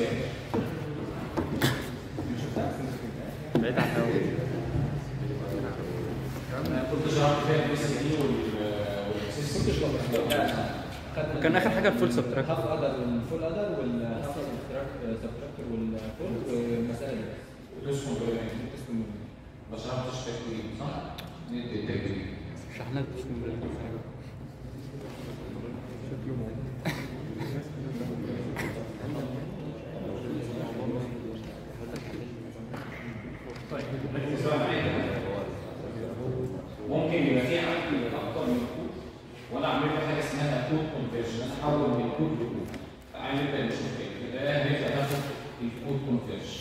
كام؟ بعيد عن الهواء انا كنت شرحت فيها البي سي دي والسيستم كان اخر حاجه الفول سبتراكت هاف ادر والفول ادر والهاف سبتراكتور والفول والمساله دي بس. اسمه اسمه ما شرحتش تكوين صح؟ ندي التكوين شحنات مش من ممكن يبقى في عندي اكتر من كود وانا اعمل له حاجه اسمها كود كونفرجن انا احول من كود لكود تعالى نبدا نشوف كده ده هنبدا ناخد الكود كونفرجن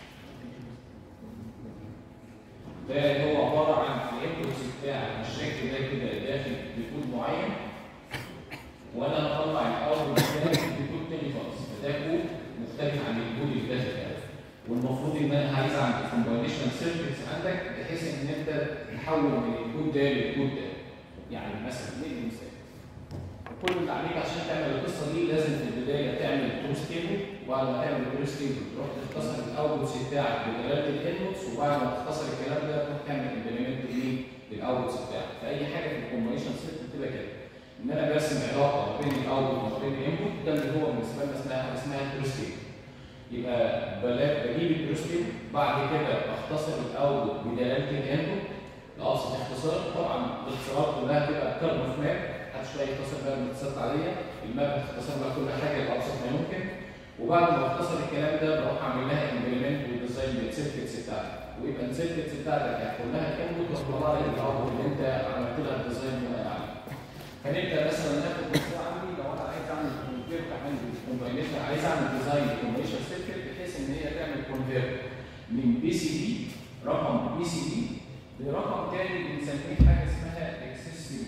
ده هو عباره عن الانبوتس بتاع الشكل ده كده داخل بكود معين وانا هطلع الاوتبوت بتاعي بكود تاني خالص فده كود مختلف عن الكود اللي داخل ده والمفروض ان انا عايز اعمل كومباينيشن سيركتس عندك بحيث ان انت تحول من الكود ده للكود ده يعني مثلا ندي مثال كل اللي عليك عشان تعمل القصه دي لازم في البدايه تعمل تروس تيبل وبعد ما تعمل تروس تيبل تروح تختصر الاوتبوتس بتاعك بدلاله الانبوتس وبعد ما تختصر الكلام ده تروح تعمل امبلمنت ليه للاوتبوتس بتاعك فاي حاجه في الكومباينيشن سيركت بتبقى كده ان انا برسم علاقه ما بين الاوتبوت وما بين الانبوت ده اللي هو بالنسبه لنا اسمها اسمها تروس تيبل يبقى بلا- بجيب البروستين بعد كده اختصر الاوتبوت بدلاله الانبوت لابسط اختصار طبعا الاختصارات كلها تبقى كارب اوف ماب محدش بقى يختصر بقى بالاختصارات العاديه الماب هتختصر بقى كل حاجه لابسط ما يمكن وبعد ما اختصر الكلام ده بروح اعمل لها امبلمنت وديزاين للسيركتس بتاعتك ويبقى السيركتس بتاعتك هتكون لها الانبوت وتطلع لك الاوتبوت اللي انت عملت لها الديزاين بناء عليه هنبدا مثلا ناخد مشروع عندي لو انا عايز اعمل كونفيرت عندي كومباينيشن عايز اعمل ديزاين كومباينيشن سيركت بحيث ان هي تعمل كونفيرت من بي سي دي رقم بي سي دي لرقم تاني بنسميه حاجه اسمها اكسسوري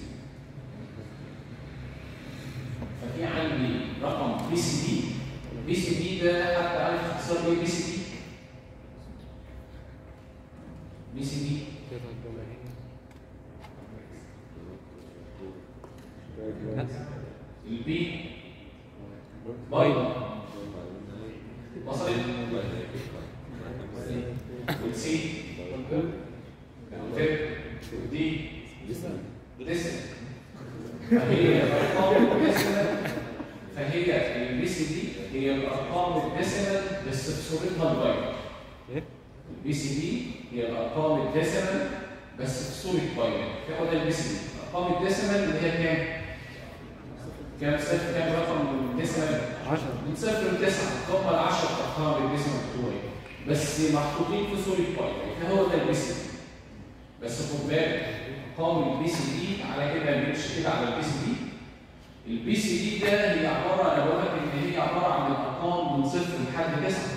ففي عندي رقم بي سي دي بي سي دي ده حتى عارف اختصار ايه بي سي دي؟ بي سي دي البي بايظه وصلت والسي والفيب والدي ديسن فهي الارقام الديسنال فهي البي سي دي هي الارقام الديسنال بس بصورتها البايظه ايه؟ البي سي دي هي الارقام الديسيمال بس في صوره باينري هو ده البي سي دي الارقام الديسيمال اللي هي كام؟ كام صفر كام رقم الديسيمال؟ 10 من صفر لتسعه هم ال 10 ارقام الديسيمال بتوعي بس محطوطين في صوره باينري فهو ده البي سي دي بس خد بالك ارقام البي سي دي على كده مش كده على البي سي دي البي سي دي ده هي عباره انا بقول لك ان هي عباره عن الارقام من صفر لحد تسعه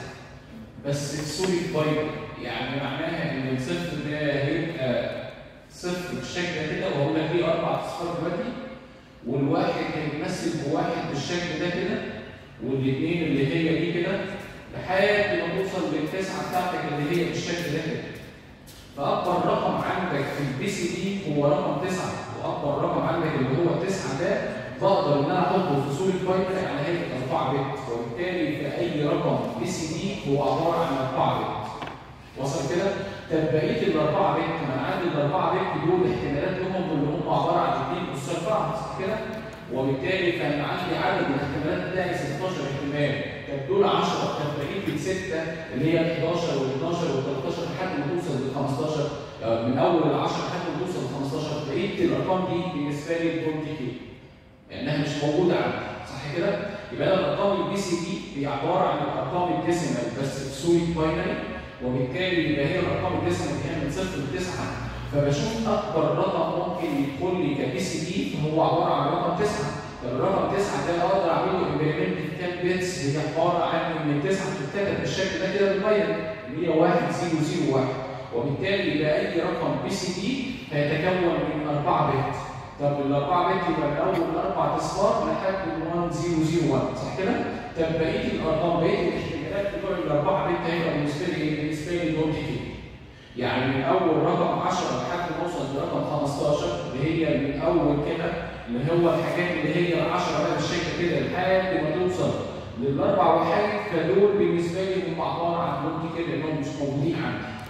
بس في صورة باينري يعني معناها ان الصفر ده هيبقى صفر بالشكل ده كده وهقول لك ليه اربع اصفار دلوقتي والواحد هيتمثل بواحد بالشكل ده كده والاثنين اللي هي دي كده لحد ما توصل للتسعه بتاعتك اللي هي بالشكل ده كده فاكبر رقم عندك في البي سي دي هو رقم تسعه واكبر رقم عندك اللي هو تسعه ده بقدر ان انا احطه في صوره باينري على هيئه 4 بت وبالتالي في اي رقم بي سي دي هو عباره عن 4 بت وصل كده؟ طب بقيه الاربعه بت ما انا عندي الاربعه بت دول احتمالاتهم اللي هم عباره عن اثنين اس 4 صح كده؟ وبالتالي كان عندي عدد الاحتمالات بتاعي 16 احتمال طب دول 10 طب بقيه السته اللي هي ال 11 وال 12 وال 13 لحد ما توصل لل 15 آه، من اول ال 10 لحد ما توصل ل 15 بقيه الارقام دي بالنسبه لي دونت كي لانها مش موجوده عندي صح كده؟ يبقى انا الارقام البي سي دي هي عباره عن الارقام الديسيمال بس في صوره باينري وبالتالي يبقى هي الارقام الديسيمال اللي هي من صفر لتسعه فبشوف اكبر رقم ممكن يدخل لي كبي سي دي فهو عباره عن رقم تسعه طب الرقم تسعه ده اقدر اعمل له امبلمنت في كام بيتس هي عباره عن ان التسعه بتتكتب بالشكل ده كده بالباينري اللي هي 1 0 0 1 وبالتالي يبقى اي رقم بي سي دي هيتكون من 4 بت طب الاربعه بت يبقى من اول اربع اصفار لحد 1001 صح كده؟ طب بقيه الارقام بقيه الاحتمالات بتوع الاربعه بت هيبقى بالنسبه لي ايه؟ بالنسبه لي دونت كي يعني من اول رقم 10 لحد ما اوصل لرقم 15 اللي هي من اول كده اللي هو الحاجات اللي هي ال 10 بقى بالشكل كده لحد ما توصل للاربع وحاجات فدول بالنسبه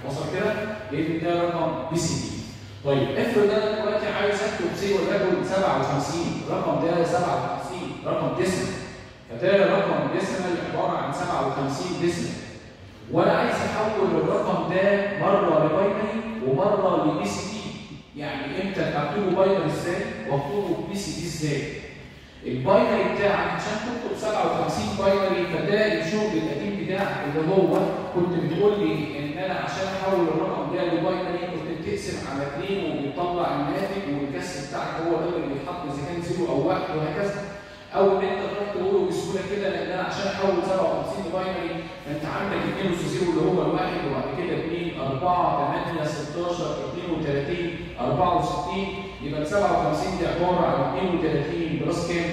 وصل كده؟ لان ده رقم بي سي دي طيب افرض انا دلوقتي عايز اكتب سي وليكن 57 الرقم ده 57 رقم ديسمال فده رقم ديسمال عباره عن 57 ديسمال وانا عايز احول الرقم ده مره لباينري ومره لبي سي دي يعني امتى اكتبه باينري ازاي واكتبه بي سي دي ازاي الباينري بتاعك عشان تكتب 57 باينري فده الشغل القديم بتاعك اللي هو كنت بتقول لي ان انا عشان احول الرقم ده لباينري كنت بتقسم على 2 وبيطلع الناتج والكسر بتاعك هو ده اللي بيتحط اذا كان زيرو او واحد وهكذا او ان انت تروح تقوله بسهوله كده لان انا عشان احول 57 لباينري فانت عندك 2 اس 0 اللي هو الواحد وبعد كده 2 4 8 16 32 64 يبقى ال 57 دي عباره عن 32 بلس كام؟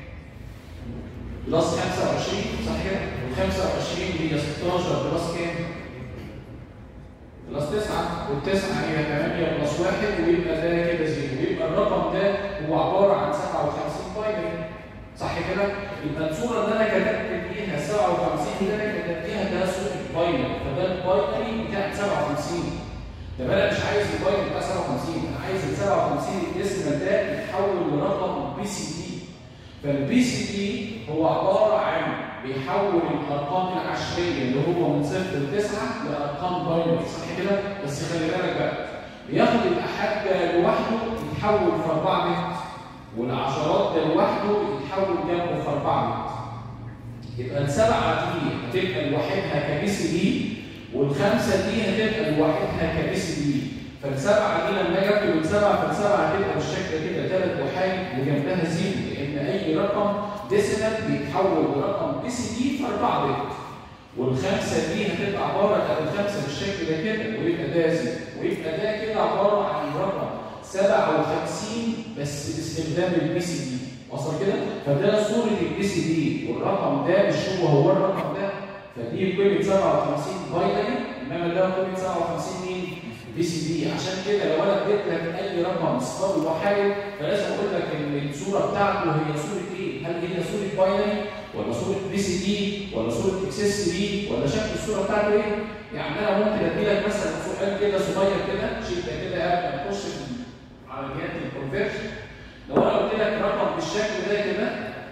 بلس 25 صح كده؟ وال 25 هي 16 بلس كام؟ بلس 9 والتسعة هي 8 بلس 1 ويبقى ده كده زيرو ويبقى الرقم ده هو عباره عن 57 باينري صح كده؟ يبقى الصوره اللي انا كتبت فيها 57 ده انا كتبت فيها ده صوره باينري فده الباينري بتاع 57 طب انا مش عايز الباينري بتاع 57 انا عايز ال 57 الديسمال ده يتحول لرقم بي سي دي فالبي سي دي هو عباره عن بيحول الارقام العشريه اللي هو من صفر لتسعه لارقام باينري صح كده؟ بس خلي بالك بقى بياخد الاحاد ده لوحده يتحول في 4 بت والعشرات ده لوحده يتحول جنبه في 4 بت يبقى السبعه دي هتبقى لوحدها كبي سي دي والخمسه دي هتبقى لوحدها كبي سي دي فالسبعه دي لما اجي اكتب السبعه فالسبعه هتبقى بالشكل كده ثلاث وحايد وجنبها زيرو لان اي رقم ديسيمال بيتحول لرقم بي سي دي في 4 بت والخمسه دي هتبقى عباره عن الخمسه بالشكل ده كده ويبقى ده زيرو ويبقى ده كده عباره عن رقم 57 بس باستخدام البي سي دي وصل كده؟ فده صوره البي سي دي والرقم ده مش هو هو الرقم ده فدي قيمه 57 باينري انما ده قيمه 57 مين؟ بي سي دي عشان كده لو انا اديت لك اي رقم اصفار وحايد فلازم اقول لك ان الصوره بتاعته هي صوره ايه؟ هل هي صوره باينري ولا صوره بي سي دي ولا صوره اكسس بي ولا شكل الصوره بتاعته ايه؟ يعني انا ممكن ادي لك مثلا سؤال كده صغير كده شيء ده كده قبل ما نخش في عمليات الكونفرجن لو انا قلت لك رقم بالشكل ده كده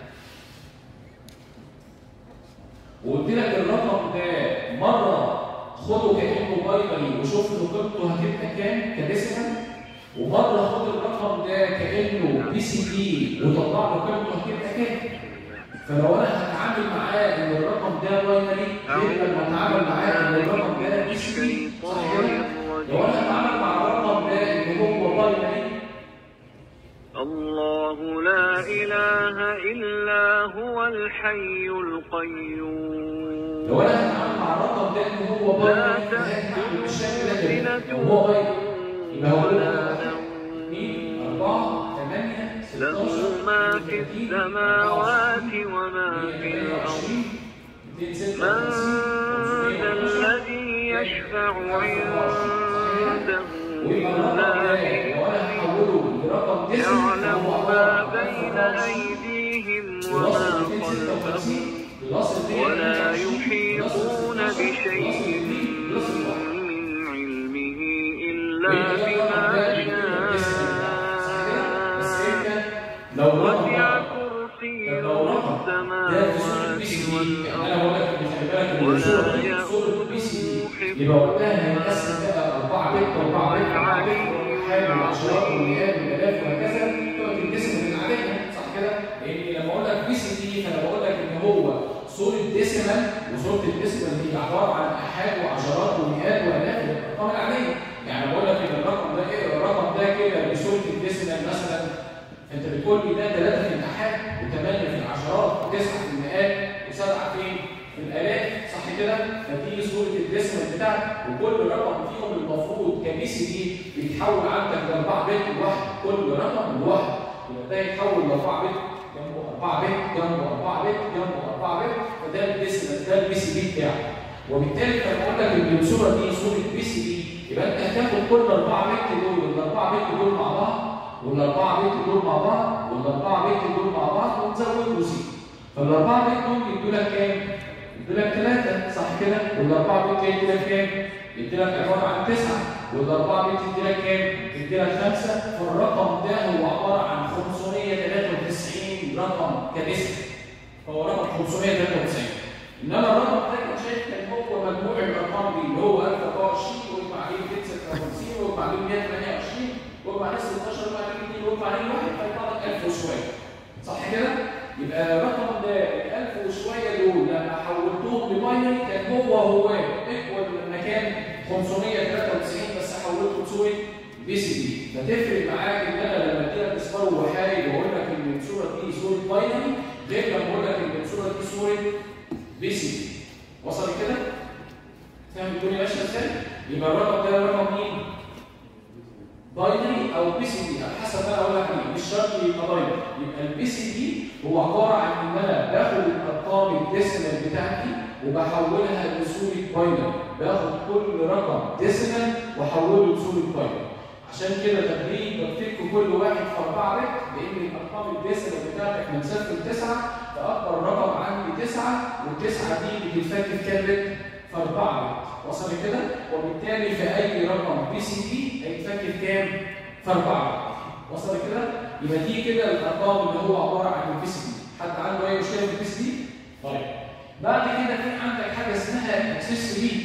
وقلت لك الرقم ده مره خده كانه باينري وشوف له قيمته هتبقى كام كديسيمال ومره خد الرقم ده كانه بي سي دي وطلع له قيمته هتبقى كام فلو انا هتعامل معاه ان الرقم ده باينري غير لما اتعامل معاه ان الرقم ده بي سي دي صح كده؟ لو انا هتعامل مع الرقم ده ان هو باينري الله لا إله إلا هو الحي القيوم لو انا هتعامل مع الرقم ده ان هو باينري فهتعامل بالشكل ده كده لو هو باينري يبقى هو ولا ده نوم 2 4 8 له 16 ما في السماوات وما في الأرض من ذا الذي يشفع عنده إلا بإذنه يعلم ما بين أيديهم وما خلفهم ولا يحيطون بشيء من علمه إلا بما شاء لو وسع رقم كرسيه لو رقم ده في صورة بي السماوات سي دي انا بقول لك والأرض خلي بالك ان صورة ولا صورة بي سي دي يؤوده يبقى وقتها هيتقسم بقى 4 بت 4 بت 4 بت والحال والعشرات والمئات والالاف وهكذا تقعد تنقسم من عددها صح كده؟ لان لما اقول لك بي سي دي فانا بقول لك ان هو صورة ديسيمال وصورة الديسيمال هي عبارة عن احاد وعشرات ومئات والاف الارقام العادية يعني بقول لك ان الرقم ده ايه الرقم ده كده بصورة الديسيمال مثلا انت بتقول لي ده 3 في الاحاد و8 في العشرات و9 في المئات و7 فين؟ في الالاف صح كده؟ فتيجي صوره الديسمال بتاعك وكل رقم فيهم المفروض كبي سي دي بيتحول عندك ل 4 بت لوحده كل رقم لوحده يبقى ده يتحول ل 4 بت جنبه 4 بت جنبه 4 بت جنبه 4 بت فده الديسمال ده البي سي دي بتاعك وبالتالي لما اقول لك ان الصوره دي صوره بي سي دي يبقى انت هتاخد كل 4 بت دول والاربعه بت دول مع بعض والاربعه بيت دول مع بعض والاربعه بيت دول مع بعض ونزود له زيرو فالاربعه بيت دول يدوا لك كام؟ يدي لك 3 صح كده والاربعه بت يدي لك كام يدي لك عباره عن 9 والاربعه بت يدي لك كام يدي لك 5 فالرقم ده هو عباره عن 593 رقم كديسك هو رقم 593 انما الرقم ده كان شايف كان هو مجموع الارقام دي اللي هو 1024 واجمع عليه 256 واجمع عليه 128 واجمع عليه 16 واجمع عليه 2 واجمع عليه 1 هيطلع لك 1000 وشويه صح كده؟ يبقى الرقم ده ال 1000 وشويه دول لما حولتهم لباينري كان هو هو ايكوال لما كان 593 بس حولته لصوره بي سي دي فتفرق معاك ان انا لما ادي لك اصفار وحايد واقول لك ان الصوره دي صوره باينري غير لما اقول لك ان الصوره دي صوره بي سي دي وصل كده؟ فاهم الدنيا ماشيه ازاي؟ يبقى الرقم ده رقم مين؟ باينري او بي سي دي على حسب ما انا اقول لك عليه مش شرط يبقى باينري يبقى البي سي دي هو عباره عن ان انا باخد الارقام الديسيمال بتاعتي وبحولها لصوره باينري باخد كل رقم ديسيمال واحوله لصوره باينري عشان كده تقريبا بفتك كل واحد في 4 بت لان الارقام الديسيمال بتاعتك من صفر لتسعه فاكبر رقم عندي 9 والتسعه دي بتتفك في كام بت؟ في 4 بت وصل كده وبالتالي في اي رقم بي سي دي هيتفك في كام؟ في 4 بت وصل كده؟ يبقى دي كده الارقام اللي هو عباره عن البي سي دي حد عنده اي مشكله في البي سي دي؟ طيب بعد كده في عندك حاجه اسمها اكسس 3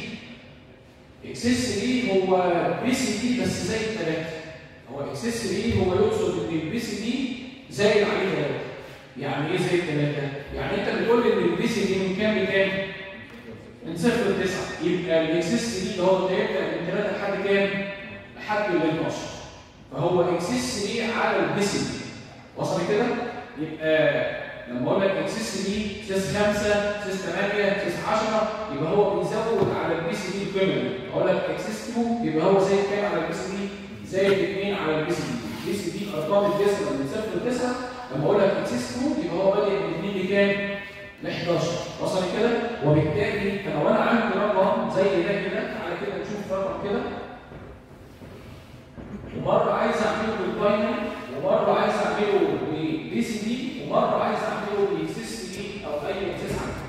اكسس 3 هو بي سي دي بس زي الثلاثه هو اكسس 3 هو يقصد ان البي سي دي زايد عليه ثلاثه يعني ايه زي الثلاثه؟ يعني انت بتقول ان البي سي دي من كام لكام؟ من صفر لتسعه يبقى الاكسس دي اللي هو هيبدا من 3 لحد كام؟ لحد ال 12 فهو اكسس 3 على البي سي دي وصل كده؟ يبقى لما اقول لك اكسس 3 سيس 5 سيس 8 سيس 10 يبقى هو بيزود على البي سي دي القيمه دي اقول لك اكسس 2 يبقى هو زي كام على البي سي دي؟ زي 2 على البي سي دي البي سي دي ارقام الديسيمال من صفر ل 9 لما اقول لك اكسس 2 يبقى هو بادئ من 2 لكام؟ ل 11 وصل كده؟ وبالتالي لو انا عندي رقم زي ده كده تعالى كده نشوف رقم كده ومره عايز اعمله بالباينري ومره عايز اعمله ببي سي دي ومره عايز اعمله بسيس دي او اي اكسس عندي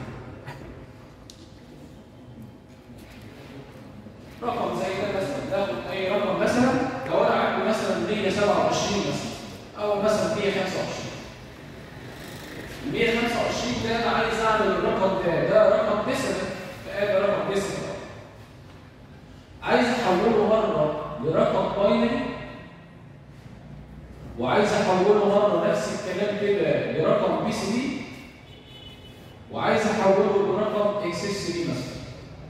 رقم زي ده مثلا ناخد اي رقم مثلا لو انا عندي مثلا 127 مثلا او مثلا 125 125 ده انا عايز اعمل الرقم ده ده رقم ديسيمال فده رقم ديسيمال عايز احوله مره لرقم باينري وعايز احوله مره نفس الكلام كده لرقم بي سي دي وعايز احوله لرقم اكسس دي مثلا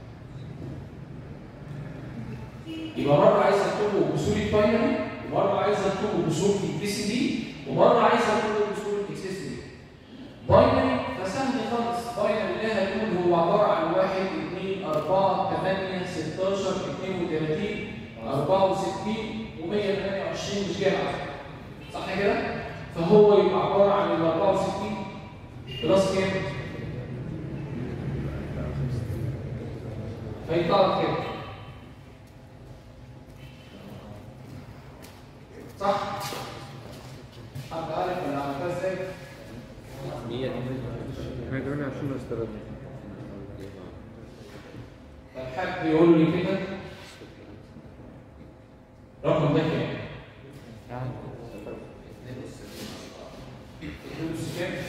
يبقى مره عايز اكتبه بصوره باينري ومره عايز اكتبه بصوره بي سي دي ومره عايز اكتبه بصوره اكسس دي باينري فسهل خالص باينري ده هنقول هو عباره عن 1 2 4 8 16 32 64 و128 مش جاي صح كده؟ فهو يبقى عباره عن ال 64 بلس كام؟ فيطلع لك كام؟ صح؟ حد عارف انا عملتها ازاي؟ 128 استراد طب حد يقول لي كده رقم ده كام؟ فلوس كام؟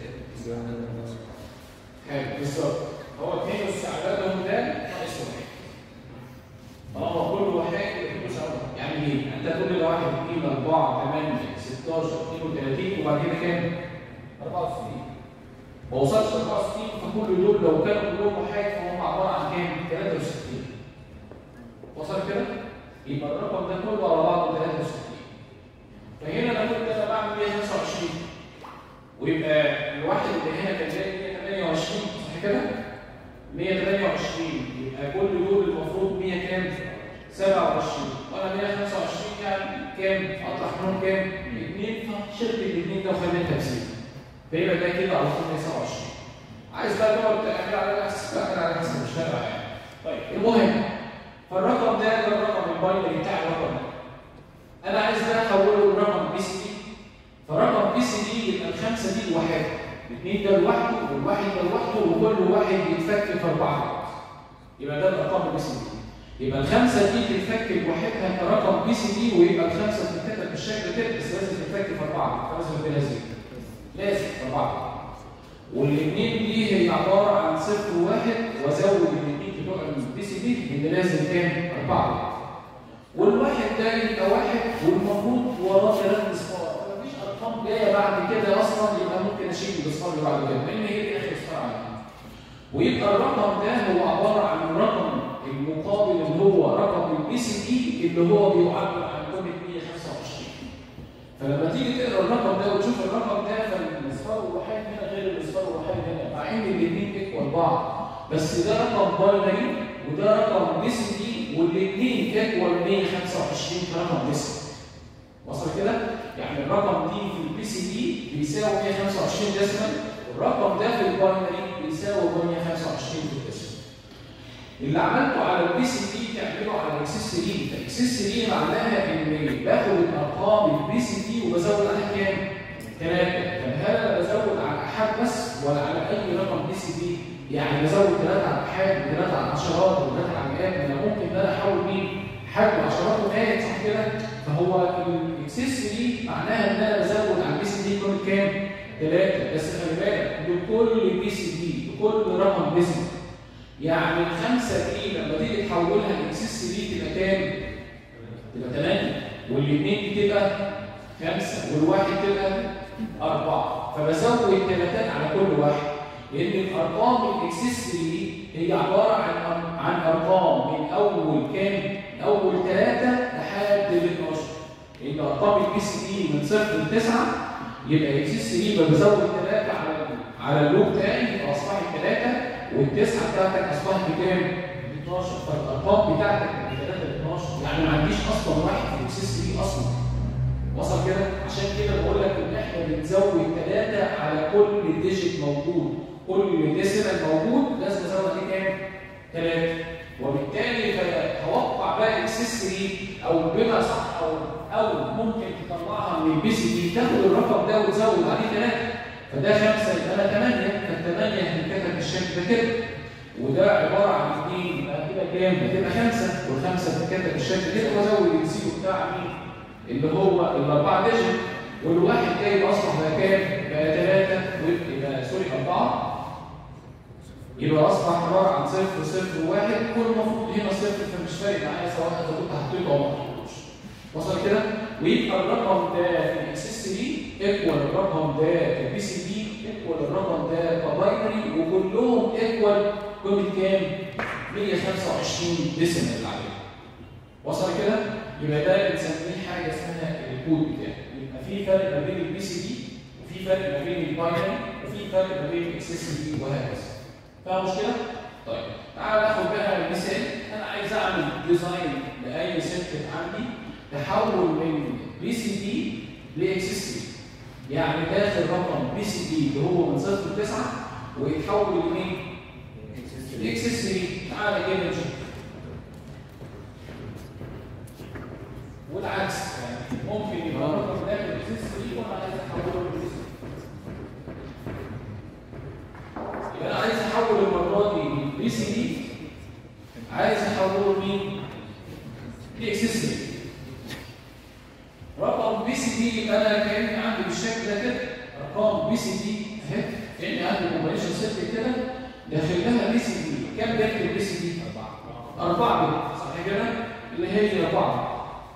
حلو بالظبط هو اتنين اس عددهم ده ناقص واحد طالما كل واحد فلوس عدد يعني ايه؟ انت تقول لي واحد 2 4 8 16 32 وبعد كده كام؟ 64 ما وصلش 64 فكل دول لو كانوا كلهم واحد فهم عباره عن كام؟ 63 وصل كده؟ يبقى الرقم ده كله على بعضه 63 فهنا انا كنت انا بعمل 125 ويبقى الواحد اللي هنا كان جاي 128 صح كده؟ 128 يبقى كل دول المفروض 100 كام؟ 27 وانا 125 يعني كام؟ اطلع منهم كام؟ 2 فشلت الاثنين ده وخلينا تمثيل فيبقى ده كده على طول 127 عايز بقى تقعد تعمل على نفسك بقى على نفسك مش فارقه يعني طيب المهم فالرقم ده ده الرقم الباينري بتاع الرقم ده انا عايز بقى احوله لرقم بي سي دي فرقم بي سي دي يبقى الخمسه دي الوحيده الاثنين ده لوحده والواحد ده لوحده وكل واحد يتفك في اربعه يبقى ده الارقام البي سي دي يبقى الخمسه دي تتفك لوحدها كرقم بي سي دي ويبقى الخمسه بتتكتب بالشكل كده بس لازم تتفك في اربعه فلازم يبقى لازم لازم في اربعه والاثنين دي هي عباره عن صفر وواحد وازود الاثنين بتوع البي سي دي ان لازم كام؟ اربعه والواحد ده يبقى واحد والمفروض وراه ثلاث اصفار مفيش ارقام جايه بعد كده اصلا يبقى ممكن اشيل الاصفار اللي بعد كده لان هي دي اخر اصفار عندي ويبقى الرقم ده هو عباره عن الرقم المقابل اللي هو رقم البي سي دي اللي هو بيعبر عن كل 125 فلما تيجي تقرا الرقم ده وتشوف الرقم ده فالاصفار والوحيد هنا غير الاصفار والوحيد هنا مع ان الاثنين ايكوال بعض بس ده رقم باينري وده رقم بي سي دي والاثنين ايكوال 125 كرقم ديسمال وصل كده؟ يعني الرقم دي في البي سي دي بيساوي 125 ديسمال والرقم ده في الباينري بيساوي 125 في الديسمال اللي عملته على البي سي دي تعمله على الاكسس 3 الاكسس 3 معناها اني باخد الارقام البي سي دي وبزود عليها كام؟ ثلاثه طب هل انا بزود على الاحاد بس ولا على اي رقم بي سي دي؟ يعني بزود ثلاثه على الاحاد وثلاثه على العشرات وثلاثه على المئات انا ممكن ان انا احول مين؟ حد وعشرات ومئات صح كده؟ فهو الاكسس 3 معناها ان انا بزود على البي سي دي كل كام؟ ثلاثه بس خلي بالك لكل بي سي دي لكل رقم ديسمال يعني الخمسه دي لما تيجي تحولها لاكسس 3 تبقى كام؟ تبقى 8 والاثنين دي تبقى خمسه والواحد تبقى اربعه فبزود ثلاثات على كل واحد لان الارقام الاكسس 3 هي عباره عن عن ارقام من اول كام؟ من اول ثلاثه لحد ال 12 لان ارقام البي سي دي من صفر لتسعه يبقى اكسس 3 بزود ثلاثه على على اللوب بتاعي فاصبحت ثلاثه والتسعه بتاعتك اصبحت بكام؟ 12 فالارقام بتاعتك من 3 ل 12 يعني ما عنديش اصلا واحد في الاكسس 3 اصلا وصل كده؟ عشان كده بقول لك ان احنا بنزود ثلاثه على كل ديجيت موجود كل ديسيمال موجود لازم ازود عليه كام؟ ثلاثه وبالتالي فتوقع بقى اكسس 3 او بما صح او او ممكن تطلعها من البي سي دي تاخد الرقم ده وتزود عليه ثلاثه فده خمسه يبقى انا ثمانيه فالثمانيه هتتكتب بالشكل ده كده وده عباره عن اثنين يبقى كده كام؟ هتبقى خمسه والخمسه بتتكتب بالشكل كده وازود الزيرو بتاع مين؟ اللي هو الاربعه ديجيت والواحد جاي اصبح بقى كام؟ بقى ثلاثه يبقى سوري اربعه يبقى اصبح عباره عن صفر صفر وواحد كل المفروض هنا صفر فمش فارق معايا سواء انت كنت حطيته او ما حطيتوش وصل كده؟ ويبقى الرقم ده في الاكسس 3 ايكوال الرقم ده في البي سي دي ايكوال الرقم ده كباينري وكلهم ايكوال قيمه كام؟ 125 ديسيمال اللي عليهم وصل كده؟ يبقى ده بنسميه حاجه اسمها الكود بتاعه يبقى في فرق ما بين البي سي دي وفي فرق ما بين الباينري وفي فرق ما بين الاكسس دي وهكذا فاهم مشكله؟ طيب تعال ناخد بقى مثال انا عايز اعمل ديزاين لاي سيركت عندي تحول من بي سي دي لاكسس 3 يعني داخل رقم بي سي دي اللي هو من صفر لتسعه ويتحول لمين؟ لاكسس 3 تعالى كده نشوف والعكس يعني ممكن يبقى الرقم داخل اكسس 3 وانا عايز احوله لاكسس يبقى انا عايز احول المره دي من بي سي دي عايز احوله لمين؟ لاكسس 3 رقم بي سي دي يبقى انا كاني عندي بالشكل ده كده ارقام بي سي دي اهي كاني عندي كومبريشن سيركت كده داخل لها بي سي دي كام بيت البي سي دي؟ أربعة أربعة بيت صح كده؟ اللي هي أربعة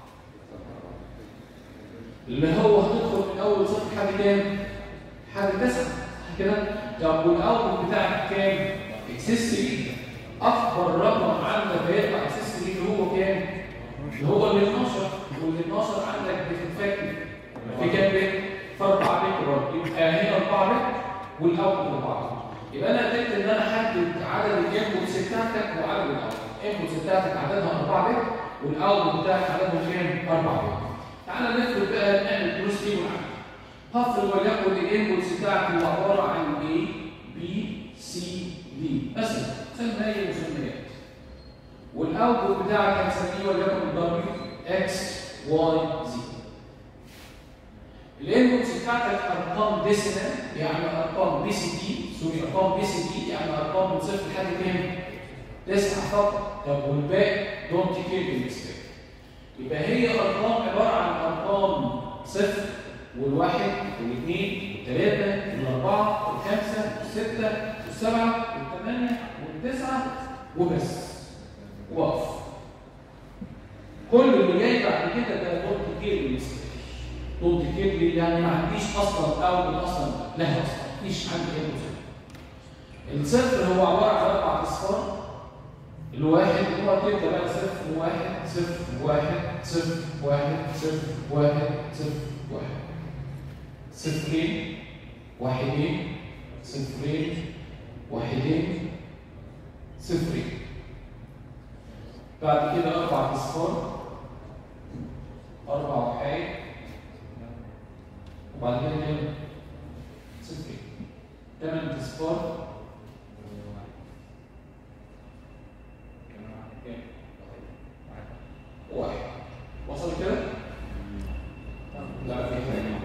اللي هو هتدخل من أول صفر لحد كام؟ لحد تسعة صح كده؟ طب والأوتبوت بتاعك كام؟ اكسس 3 أكبر رقم عندك هيطلع اكسس 3 اللي هو كام؟ اللي هو ال 12 وال 12 عندك بتتفك في كام بيت؟ في 4 بيت برضه يبقى هنا 4 بيت والاوتبوت 4 يبقى انا قدرت ان انا احدد عدد الانبوتس بتاعتك وعدد الاوتبوت الانبوتس بتاعتك عددها 4 بيت والاوتبوت بتاعك عددهم كام؟ 4 بيت تعالى نفرض بقى نعمل كروس ليه ونعمل هفرض وليكن الانبوتس بتاعتي هو عباره عن A B C D مثلا سميها اي مسميات والاوتبوت بتاعك هنسميه وليكن W X Y Z الانبوتس بتاعتك ارقام ديسيمال يعني ارقام بي سي دي سوري ارقام بي سي دي يعني ارقام من صفر لحد كام؟ تسعه فقط طب والباقي دونت كير بالنسبه يبقى هي ارقام عباره عن ارقام صفر والواحد والاثنين والثلاثه والاربعه والخمسه والسته والسبعه والثمانيه والتسعه وبس وقف كل اللي جاي بعد كده ده دونت كير بالنسبه لي دونت كير لي يعني ما عنديش اصلا اول اصلا لها اصلا مفيش عندي اي مشكله الصفر هو عباره عن اربع اصفار الواحد هو تبدا بقى صفر واحد صفر واحد صفر واحد صفر واحد صفر واحد صفرين واحدين صفرين واحدين صفرين بعد كده اربع اصفار اربع وحايد وبعد كده كام؟ صفرين ثمان اصفار كام؟ واحد وصل كده؟ لا في حاجة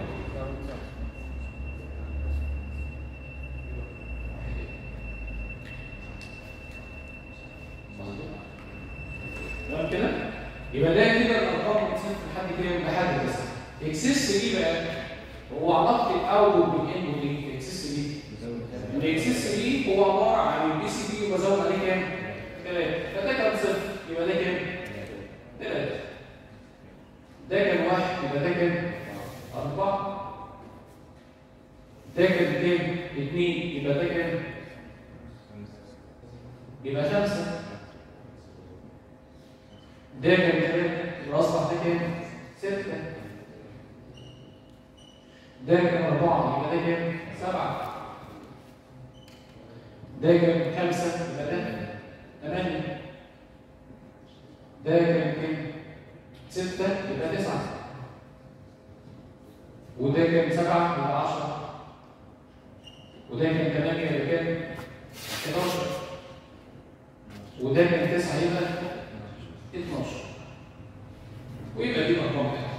تمام كده؟ يبقى ده كده الارقام من صفر لحد كام؟ لحد تسعه. اكسس دي بقى هو علاقه الاول بالان والايه؟ اكسس دي الاكسس دي هو عباره عن البي سي دي وبزود عليه كام؟ ثلاثه فده كان صفر يبقى ده كام؟ ثلاثه ده كان واحد يبقى ده كام؟ أربعة ده كان كام؟ اثنين يبقى ده كام؟ يبقى خمسة ده كان ثلاثة يبقى أصبح ده كام؟ ستة ده كان أربعة يبقى ده كام؟ سبعة ده كان خمسة يبقى ده ثمانية ده كان كام؟ ستة يبقى تسعة وده كان سبعة يبقى عشرة وده كان ثمانية يبقى كام؟ 11 وده كان تسعة يبقى 12 ويبقى دي الأرقام بتاعتك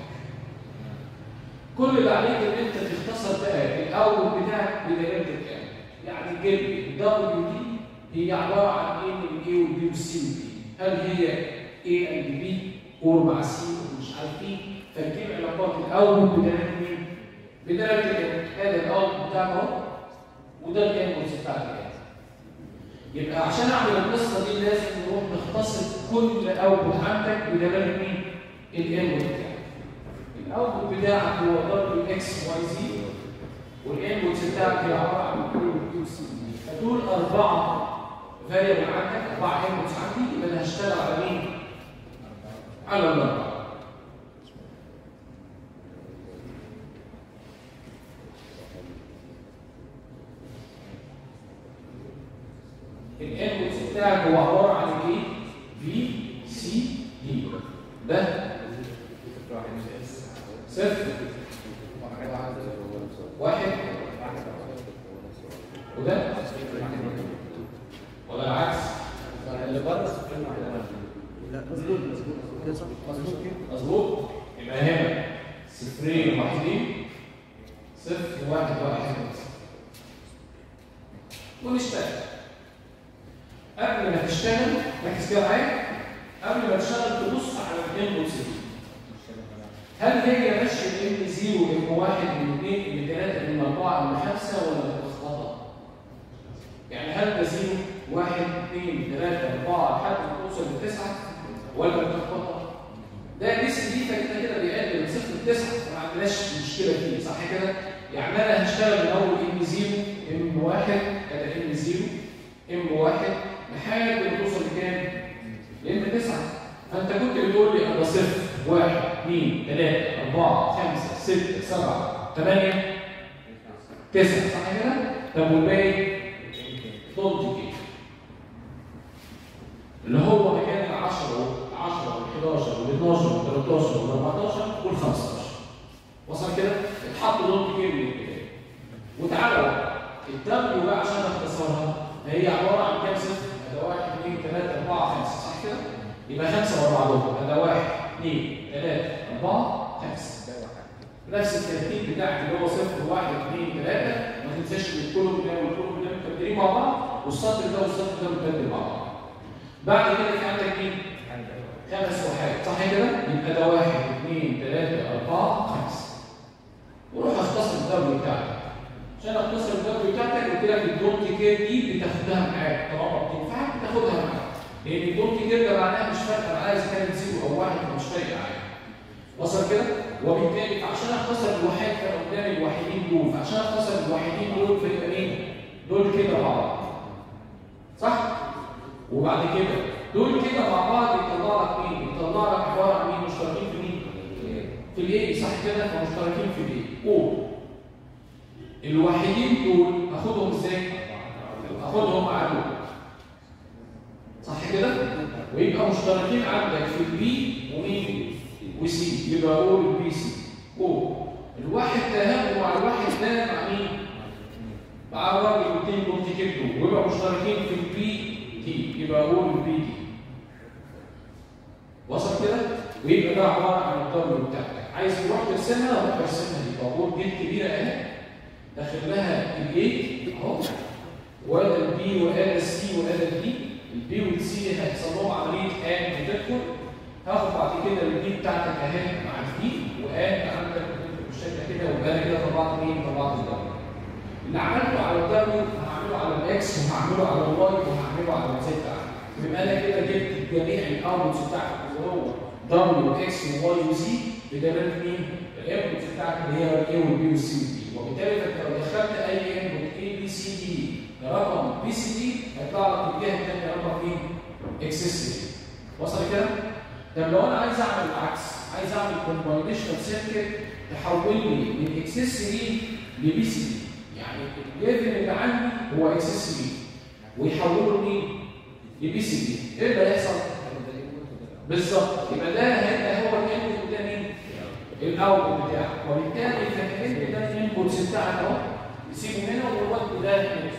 كل اللي عليك ان انت تختصر بقى الاول بتاعك بدلاله الكام يعني الجلد الدبليو دي هي عباره عن ايه من ايه والبي والسي والبي هل هي ايه اند بي اور مع سي ومش عارف ايه تركيب علاقات الاول بدلاله مين؟ بدلاله الكام هذا الاول بتاعك اهو وده الانبوتس بتاعك كده يبقى عشان اعمل القصه دي لازم نروح نختصر كل اوتبوت عندك بدلاله مين؟ الانبوت بتاعك الاوتبوت بتاعك هو دبليو اكس واي زي والانبوت بتاعك هي عباره عن كيو كيو سي فدول اربعه فاريبل عندك اربعه انبوتس عندي يبقى انا هشتغل على مين؟ على الاربعه الانبوتس بتاعك هو عباره عن ايه؟ في سي دي ده صفر واحد وده ولا العكس اللي بره صفرين واحد لا مظبوط مظبوط كده صح مظبوط كده مظبوط يبقى هنا صفرين واحدين صفر واحد واحد ونشتغل قبل ما تشتغل ركز كده معايا قبل ما تشتغل تبص على الانبوتس دي هل هي ماشيه ام 0 ام 1 ام 2 ام 3 ام 4 ام 5 ولا متلخبطه؟ يعني هل ده 0 1 2 3 4 لحد ما توصل للتسعه ولا متلخبطه؟ ده دي سي دي فكده كده بيقلل من صفر لتسعه ما عندناش مشكله فيه صح كده؟ يعني انا هشتغل من اول ام 0 ام 1 ادي ام 0 ام 1 لحد ما توصل لكام؟ لام 9 فانت كنت بتقول لي انا صفر واحد اثنين ثلاثة أربعة خمسة ستة سبعة ثمانية تسعة صح كده؟ طب والباقي؟ ضد كده اللي هو مكان ال 10 10 وال 11 وال 12 وال 13 وال 14 وال 15 وصل كده؟ اتحط ضد كده من البداية وتعالى بقى الدبليو بقى عشان اختصرها هي عبارة عن كام صفر؟ هذا 1 2 3 4 5 صح كده؟ يبقى خمسة ورا بعضهم هذا واحد اثنين ثلاثة أربعة خمسة نفس الترتيب بتاعك اللي هو صفر واحد اثنين ثلاثه ما تنساش ان الكولوم ده والكولوم ده متبدلين مع بعض والسطر ده والسطر ده متبدل مع بعض. بعد كده في عندك مين؟ خمس وحدات صح كده؟ يبقى ده واحد اثنين ثلاثه اربعه خمسه. وروح اختصر الدبليو بتاعتك. عشان اختصر الدبليو بتاعتك قلت لك الدونت كير دي بتاخدها معاك طالما بتنفعك بتاخدها معاك. لان الدونت كير ده معناها مش فارقه معايا اذا كانت زيرو او واحد فمش فارق معايا. وصل كده؟ وبالتالي عشان اختصر الوحيد كان قدامي الوحيدين دول فعشان اختصر الوحيدين دول فيبقى مين؟ دول كده مع بعض. صح؟ وبعد كده دول كده مع بعض يطلع لك مين؟ يطلع لك عباره عن مين؟ مشتركين في مين؟ في الايه صح كده؟ فمشتركين في الايه؟ قول الوحيدين دول اخدهم ازاي؟ اخدهم مع دول صح كده؟ ويبقى مشتركين عندك في البي ومين؟ وسي يبقى قول البي سي قول الواحد ده هاخده مع الواحد ده مع مين؟ مع الراجل والتاني دول تكتبه ويبقى مشتركين في البي دي يبقى قول البي دي وصل كده؟ ويبقى ده عباره عن الدبليو بتاعتك عايز تروح ترسمها روح ارسمها دي بقول جيت كبيره اهي داخل لها الاي اهو وادي البي وادي السي وادي الدي البي والسي هيحصل لهم عمليه ان تدخل هاخد بعد كده البي بتاعتك اهي مع الدي وان عندك بالشكل كده ويبقى انا كده طلعت مين؟ طلعت الدبليو اللي عملته على الدبليو هعمله على الاكس وهعمله على الواي وهعمله على الزد يبقى انا كده جبت جميع الاوتبوتس بتاعتك اللي هو دبليو واكس وواي وزي بدلاله مين؟ الانبوتس بتاعتك اللي هي الاي والبي والسي والدي وبالتالي انت لو دخلت اي انبوت اي بي سي دي رقم بي سي دي هيطلع لك الجهه الثانيه رقم مين؟ اكس اس دي وصل كده؟ طب لو انا عايز اعمل العكس عايز اعمل كومباينيشن سيركت تحول لي من اكس اس دي لبي سي دي يعني الليفل اللي عندي هو اكس اس بي ويحوله لمين؟ لبي سي دي ايه اللي هيحصل؟ بالظبط يبقى ده هيبقى هو الانبوت ده مين؟ الاوتبوت بتاعك وبالتالي فكانت ده الانبوتس بتاعك اهو سيبه هنا والوقت ده هنا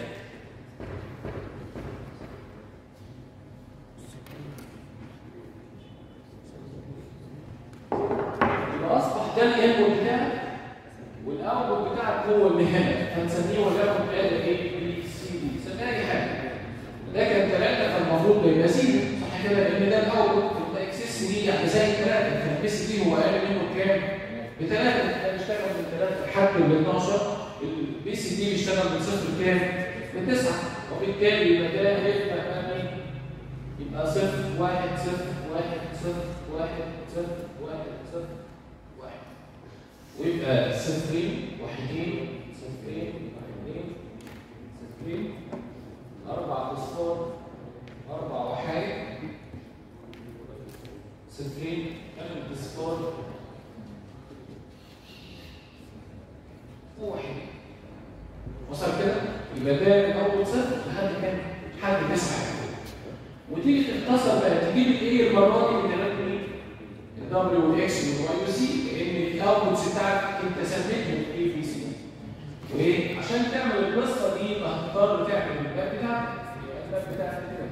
يبقى اصبح ده الانبوت بتاعك والاوتبوت بتاعك هو اللي هنا فنسميه وليكن ال ايه بي سي دي سميه اي حاجه ده كان ثلاثه فالمفروض ده يبقى زيرو صح كده لان ده الاوتبوت في الاكسس دي يعني زي ثلاثه فالبي سي دي هو اقل منه بكام؟ بثلاثه ده بيشتغل من ثلاثه لحد ال 12 البي سي دي بيشتغل من صفر لكام؟ لتسعه وبالتالي يبقى ده هيبقى مين؟ يبقى صفر واحد صفر واحد صفر واحد صفر واحد صفر واحد ويبقى صفرين واحدين صفرين واحدين صفرين أربع أصفار أربع وحايد صفرين ثلاث أصفار واحد وصل كده؟ يبقى ده من أول صفر لحد كام؟ لحد تسعة وتيجي تختصر بقى تجيب الايه المره دي من ثلاث مين؟ الدبليو والاكس والواي والزي لان الاوتبوتس بتاعك انت سميتهم اي بي سي وايه؟ عشان تعمل القصه دي هتضطر تعمل الباب بتاعك يبقى الباب بتاعك كده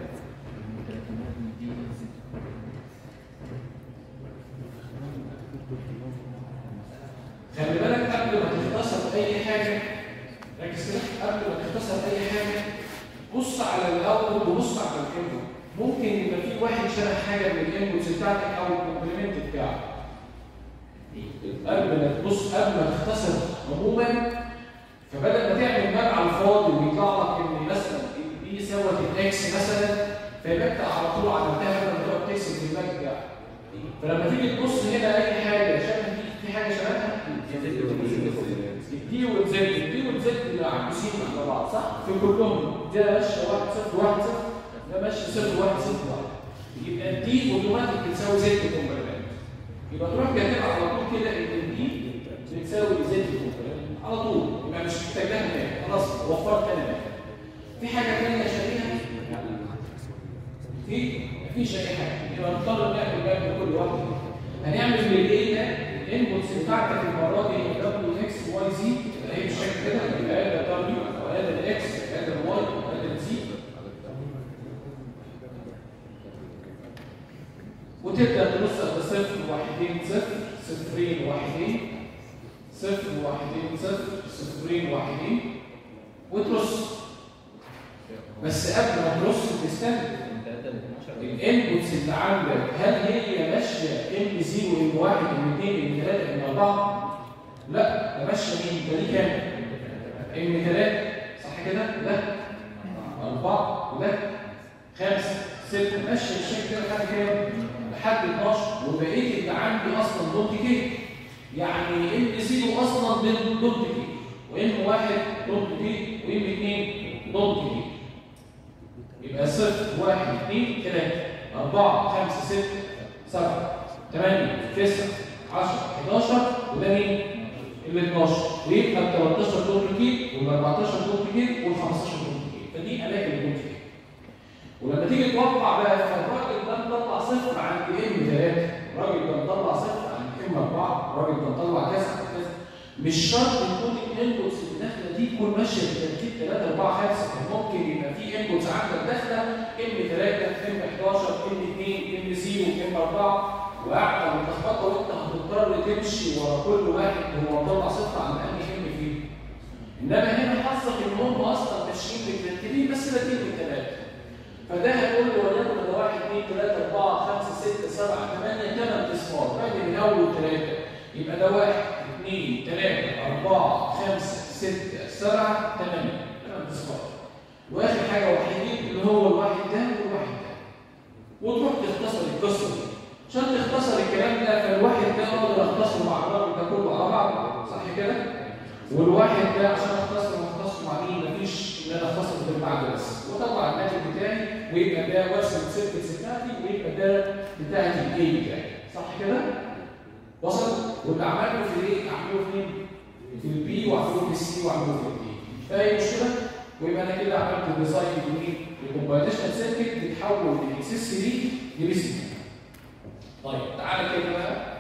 خلي بالك قبل ما تختصر اي حاجه ركز كده قبل ما تختصر اي حاجه بص على الاول وبص على الانبوت ممكن يبقى في واحد شرح حاجه من الانبوتس بتاعتك او الكومبلمنت بتاعك قبل ما تبص قبل ما تختصر عموما فبدل ما تعمل ماب على الفاضي ويطلع لك ان مثلا دي سوت الاكس مثلا فيبقى انت على طول عملتها بدل ما تقعد تكسب في الماب بتاعك فلما تيجي تبص هنا اي حاجه شبه دي في حاجه شبهها دي والزد دي والزد عكسين مع بعض صح؟ في كلهم ده ماشيه 1 0 1 0 ده ماشي 0 1 0 1 يبقى دي اوتوماتيك بتساوي زد كومبلمنت يبقى تروح كاتب على طول كده ان دي بتساوي زد كومبلمنت على طول يبقى مش محتاج لها تاني خلاص وفرت انا في حاجه ثانيه شبيهه في مفيش اي حاجه يبقى نضطر نعمل بقى لكل واحد هنعمل بالايه ده الانبوتس بتاعتك المره دي دبليو اكس واي زي هي بالشكل كده يبقى ده دبليو وهذا الاكس وهذا الواي وهذا الزي وتبدا تنص بصفر واحدين صفر صفرين واحدين صفر واحدين صفر صفرين واحدين وترص بس قبل ما ترص تستنى من 3 ل 12 الانبوتس اللي عندك هل هي ماشيه ام 0 ام 1 ام 2 ام 3 ام 4 لا ده ماشيه مين ده دي كام ام 3 صح كده لا 4 لا 5 6 ماشيه بالشكل كده لحد كام لحد 12 وبقيه اللي عندي اصلا دوت كي يعني ام 0 اصلا من دوت كي وام 1 دوت كي وام 2 دوت كي يبقى صفر واحد اثنين ثلاثة أربعة خمسة ستة سبعة ثمانية تسعة 10 11 وده مين؟ ال 12 ويبقى ال 13 دول كيك وال 14 دول كيك وال 15 دول كيك فدي اماكن اللي فيها ولما تيجي توقع بقى فالراجل ده مطلع صفر عند ام 3 الراجل ده مطلع صفر عند ام 4 الراجل ده مطلع كذا كذا مش شرط يكون الانبوتس اللي داخله دي تكون ماشيه بترتيب 3 4 5 ممكن يبقى في انبوتس عندك داخله ام 3 ام 11 ام 2 ام 0 ام 4 وقاعده متلخبطه وانت هتضطر تمشي ورا كل واحد هو مطلع صفر عن انهي ام فيه انما هنا حظك ان هم اصلا ماشيين مترتبين بس بادئين من ثلاثه فده هيقول له وليكن ده 1 2 3 4 5 6 7 8 8 اصفار بادئ من اول ثلاثه يبقى ده 1 2 3 4 5 6 7 8 8 اصفار واخر حاجه وحيدين اللي هو الواحد ده والواحد ده وتروح تختصر القصه دي عشان تختصر الكلام ده فالواحد ده اقدر اختصره مع الراجل ده كله على بعض صح كده؟ والواحد ده عشان اختصر اختصر مع مين؟ مفيش ان انا اختصر بالمعنى بس وطبعا الناتج بتاعي ويبقى ده وارسم سيركتس بتاعتي ويبقى ده بتاعتي الاي بتاعي صح كده؟ وصل؟ واللي عملته في ايه؟ اعمله فين؟ في البي واعمله في السي واعمله في الدي فاهم مشكله؟ ويبقى انا كده عملت ديزاين لمين؟ لكومبايتيشن سيركت بتحول من اكس اس 3 لبي سي طيب تعالى كده بقى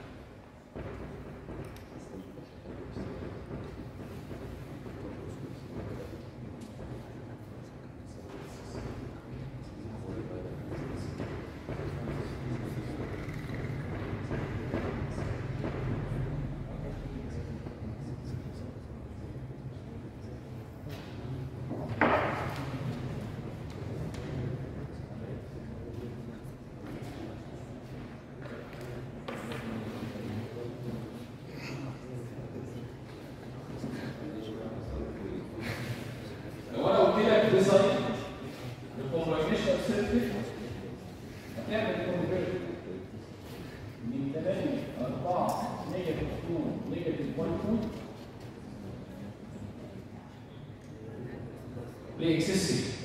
لو انا قلت لك ديزاين لكومباينيشن سيركت هتعمل كونفرت من 8 4 نيجاتيف 2 نيجاتيف 1 2 لاكسسيف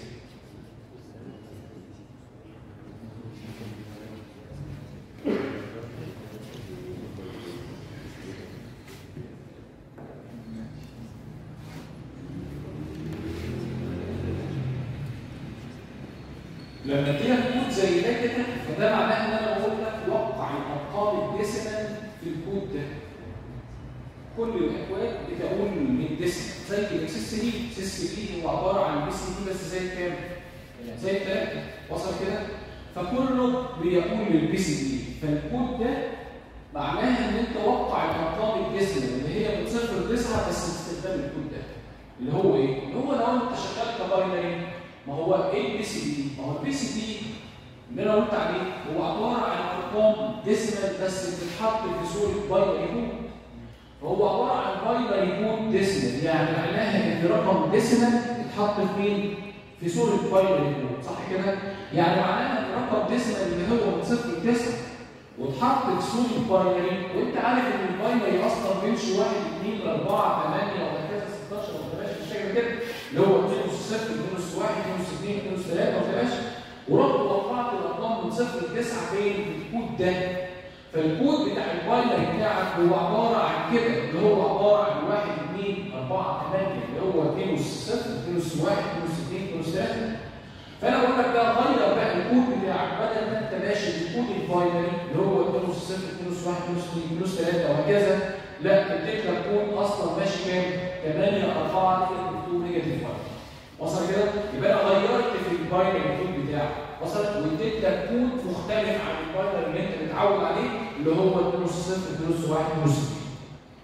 لما اديلك كود زي ده كده فده معناه ان انا بقول لك وقع الارقام الديسيمال في الكود ده كل الاكواد بتقول من ديسيمال زي الاكسس دي الاكسس دي هو عباره عن بي سي دي بس زي الكام؟ زي الثلاثه وصل كده؟ فكله بيقول للبي سي دي فالكود ده معناها ان انت وقع الارقام الديسيمال اللي هي من صفر لتسعه بس باستخدام الكود ده اللي هو ايه؟ اللي هو لو انت شغال كباينري ما هو ايه البي سي دي؟ ما هو البي سي دي اللي انا قلت عليه هو عباره عن ارقام ديسيمال بس بتتحط في صوره باينري كود. فهو عباره عن باينري كود ديسيمال يعني معناها ان في رقم ديسيمال اتحط في مين؟ في صوره باينري كود صح كده؟ يعني معناها ان رقم ديسيمال اللي هو من صفر لتسعه واتحط في صوره باينري وانت عارف ان الباينري اصلا بيمشي 1 2 4 8 وهكذا 16 وما ماشي بالشكل كده اللي هو 2 نص صفر 2 نص 1 2 نص 2 2 نص 3 ما تبقاش ورحت وقعت الارقام من صفر ل 9 فين في الكود ده فالكود بتاع الباينري بتاعك هو عباره عن كده اللي هو عباره عن 1 2 4 8 اللي هو 2 نص صفر 2 نص 1 2 نص 2 2 نص 3 فانا بقول لك بقى غير بقى الكود بتاعك بدل ما انت ماشي بالكود الباينري اللي هو 2 نص صفر 2 نص 1 2 نص 2 2 نص 3 وهكذا لا اديت لك كود اصلا ماشي كام 8 4 2 نيجاتيف 1 وصل كده يبقى انا غيرت في الباينري كود بتاعك وصل واديت لك كود مختلف عن الباينري اللي انت متعود عليه اللي هو 2 نص صفر 2 نص 1 2 نص 2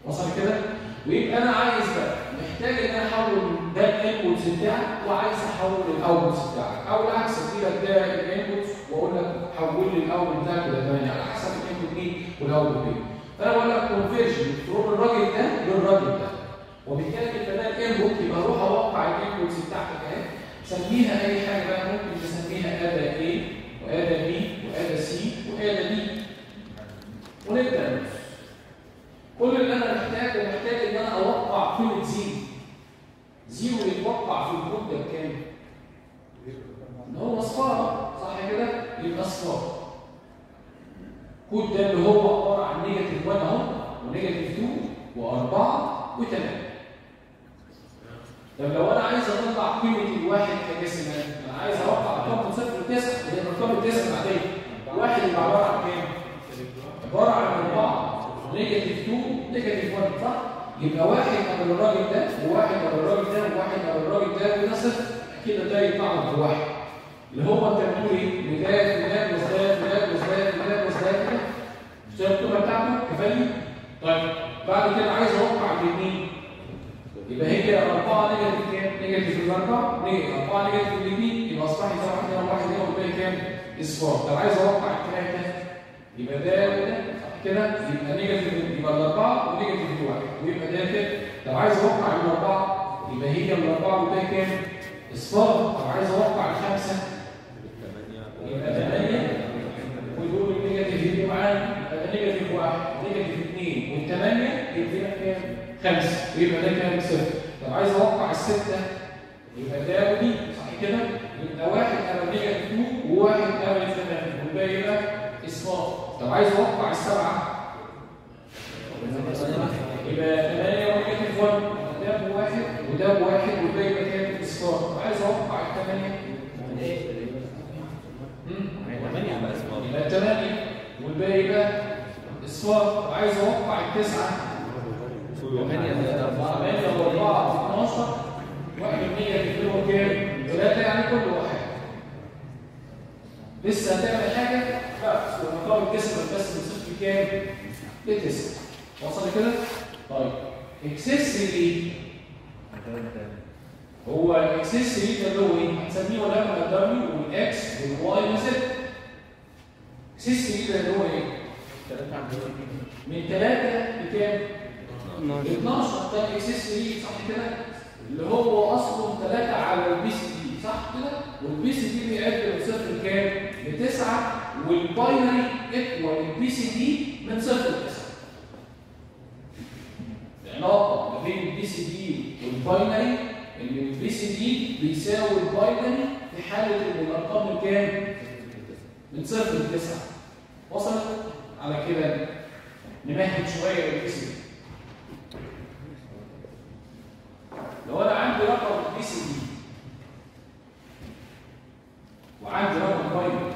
وصل كده ويبقى انا عايز بقى محتاج ان انا احول ده الانبوتس بتاعك وعايز احول الاوتبوتس بتاعك او العكس ادي لك ده الانبوتس واقول لك حول لي الاوتبوت بتاعك الى 8 على حسب الانبوت مين والاوتبوت مين فانا بقول لك كونفيرجن فروم الراجل ده للراجل ده وبالتالي فده الانبوت يبقى اروح اوقع الانبوتس بتاعتك اهي سميها اي حاجه بقى ممكن تسميها ادا A وادا B وادا C وادا D ونبدا نبص كل اللي انا محتاجه محتاج ان انا اوقع قيمه زيرو زيرو يتوقع في الكود ده بكام؟ ان هو صفاره صح كده؟ يبقى صفاره الكود ده اللي هو عباره عن نيجاتيف 1 اهو ونيجاتيف 2 و4 و8 طب لو انا عايز اطلع قيمه الواحد كديسيمال انا عايز اوقع ارقام من صفر لتسعه اللي هي الارقام الديسيمال العاديه واحد يبقى عباره عن كام؟ عباره عن 4 نيجاتيف 2 نيجاتيف 1 صح؟ يبقى واحد قبل الراجل ده وواحد قبل الراجل ده وواحد قبل الراجل ده وده صفر كده ده يطلع بواحد اللي هو انت بتقول ايه؟ مداد مداد مزداد مداد مزداد مداد مزداد كده مش ده الكتبه بتاعته كفايه؟ طيب بعد كده عايز اوقع الاثنين يبقى هي 4 نيجاتيف كام؟ نيجاتيف الاربعه نيجاتيف 4 نيجاتيف الاثنين يبقى اصبح لي واحد هنا وواحد هنا والباقي كام؟ اصفار طب عايز اوقع الثلاثه يبقى ده وده صح كده يبقى نيجاتيف يبقى الاربعه ونيجاتيف واحد ويبقى ده كده لو عايز اوقع الاربعه يبقى هي الاربعه والباقي كام؟ اصفار طب عايز اوقع الخمسه يبقى 8 ودول النيجاتيف يبقوا معانا يبقى ده نيجاتيف واحد نيجاتيف اثنين والثمانيه يدينا كام؟ خمسه ويبقى ده كام؟ صفر طب عايز اوقع السته يبقى ده ودي صح كده؟ يبقى واحد قبل نيجاتيف 2 وواحد قبل 8 والباقي يبقى اصفار طب عايز اوقع السبعه يبقى 8 ونيجاتيف 1 ده بواحد وده بواحد والباقي يبقى كام؟ اصفار طب عايز اوقع الثمانيه يبقى 8 والباقي يبقى اصفار عايز اوقع التسعه 8 و4 12 واحد المية تكتبه كام؟ ثلاثة يعني كل واحد لسه هتعمل حاجة؟ لا والمقام الكسر بس من صفر كام؟ لتسعة وصل كده؟ طيب اكسسري هو اكسسري ده اللي هو ايه؟ هنسميه ولا الدبليو والاكس والواي وزد اكسسري ده اللي هو ايه؟ من 3 لكام؟ 12 ده اكسسري صح كده؟ اللي هو اصله 3 على البي سي دي صح كده؟ والبي سي دي بيعد من صفر لكام؟ لتسعه والباينري ايكوال البي سي دي من صفر لتسعه. العلاقه ما بين البي سي دي والباينري ان البي سي دي بيساوي الباينري في حاله ان الارقام كام؟ من صفر لتسعه. وصلت؟ على كده نمهد شويه البي سي دي. لو انا عندي رقم بي سي دي وعندي رقم باينري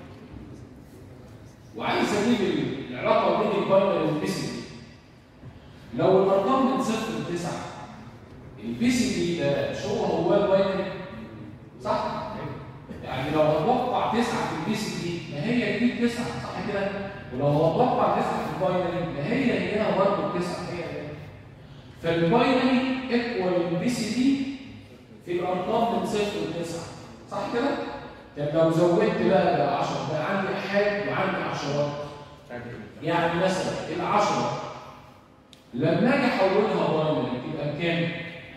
وعايز اجيب العلاقه بين الباينري والبي سي دي لو الارقام من صفر لتسعه البي سي دي ده مش هو هو الباينري صح؟ يعني لو هتوقع تسعه في البي سي دي ما هي تجيب تسعه صح كده؟ ولو هتوقع تسعه في الباينري ما هي هنا برضه تسعه هي هي فالباينري ايكوال البي سي دي في الارقام من صفر لتسعه صح كده؟ طب لو زودت بقى بقى 10 بقى عندي احاد وعندي عشرات يعني مثلا العشرة لما اجي احولها باينري تبقى بكام؟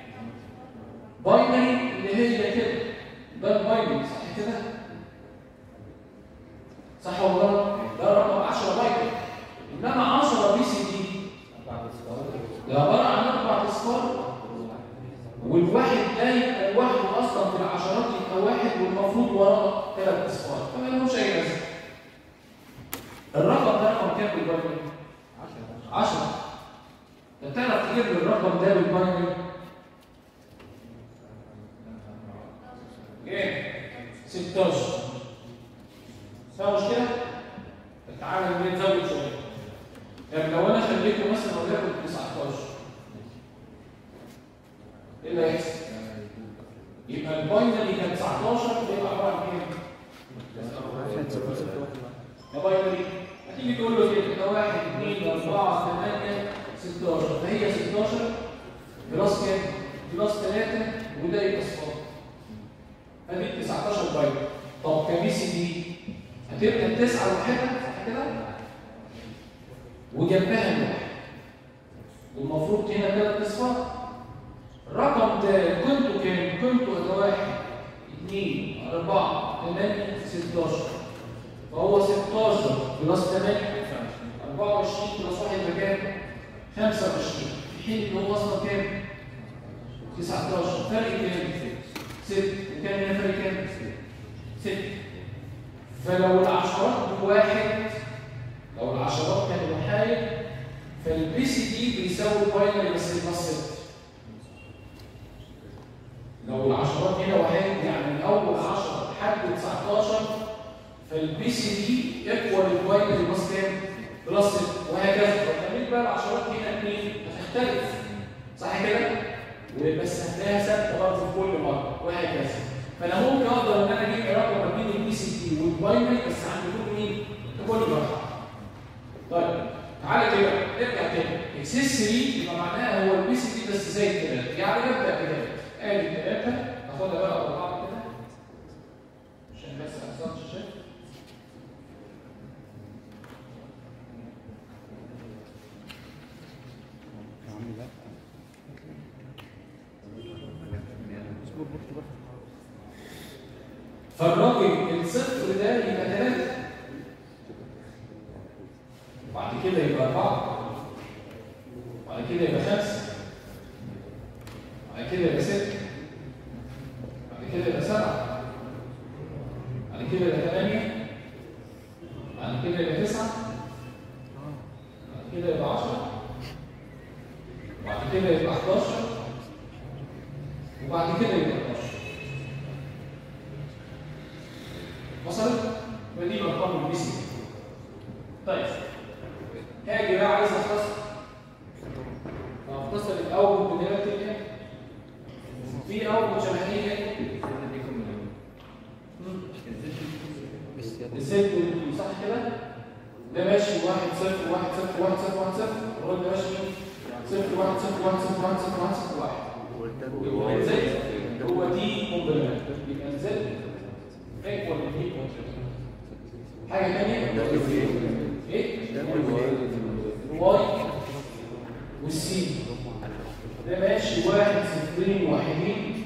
باينري اللي هي كده ده الباينري صح كده؟ صح ولا غلط؟ ده رقم 10 باينري انما 10 بي سي دي ده عباره عن اربع اصفار والواحد ده يبقى لوحده اصلا في العشرات يبقى واحد والمفروض وراه ثلاث اصفار فما لهمش اي لازمه الرقم ده رقم كام بالباينري؟ 10 انت تعرف تجيب لي الرقم ده بالباينري؟ كام؟ 16 فيها مشكله؟ تعالى نزود شويه طب لو انا خليته مثلا وليكن 19 ايه اللي هيحصل؟ يبقى الباينري كان 19 يبقى عباره عن كام؟ يا باينري هتيجي تقول له كده ده 1 2 4 8 16 فهي 16 بلس كام؟ بلس 3 وده يبقى صفار فدي 19 بايت طب كبي سي دي هتبقى التسعه لوحدها صح كده؟ وجنبها الواحد والمفروض هنا ثلاث اصفار الرقم ده قيمته كام؟ قيمته ده واحد اثنين أربعة ثمانية 16 فهو 16 بلس 8 24 بلس 1 يبقى كام؟ 25 في حين ان هو اصلا كام؟ 19 فرق كام؟ 6 وكام هنا فرق كام؟ 6 فلو العشرات بواحد لو العشرات كانوا محايد فالبي سي دي بيساوي الباينري بس بلس 6 لو العشرات هنا واحد يعني من اول 10 لحد 19 فالبي سي دي ايكوال الباينري بلس كام؟ بلس 6 وهكذا لو خليت بقى العشرات هنا 2 هتختلف صح كده؟ بس هتلاقيها ثابته برضه في كل مره وهكذا فانا ممكن اقدر ان انا اجيب علاقه ما بين البي سي دي والباينري بس عند كل مين؟ كل مرحله طيب تعالى كده نرجع تاني اكسس 3 يبقى معناها هو البي سي دي بس زي الثلاثه يعني نبدا كده ادي الثلاثه ناخدها بقى ورا بعض كده عشان بس ما يحصلش شيء فالراجل الصفر ده يبقى ثلاثه بعد كده يبقى أربعة بعد كده يبقى خمسة بعد كده يبقى ستة بعد كده يبقى سبعة بعد كده يبقى ثمانية بعد كده يبقى تسعة بعد كده يبقى عشرة بعد كده يبقى 11 وبعد كده يبقى 12 وصلت؟ ودي الارقام البي سي طيب هاجي بقى عايز اختصر فاختصر الاول بدايه الايه؟ في اول شبهيه الزد والبي صح كده؟ ده ماشي واحد صفر واحد صفر واحد صفر واحد صفر الراجل ده ماشي مين؟ صفر واحد صفر واحد صفر واحد صفر واحد صفر واحد يبقى الزد هو دي كومبلمنت يبقى الزد ايكوال دي حاجه ثانيه ايه؟ الواي والسي ده ماشي واحد صفرين واحدين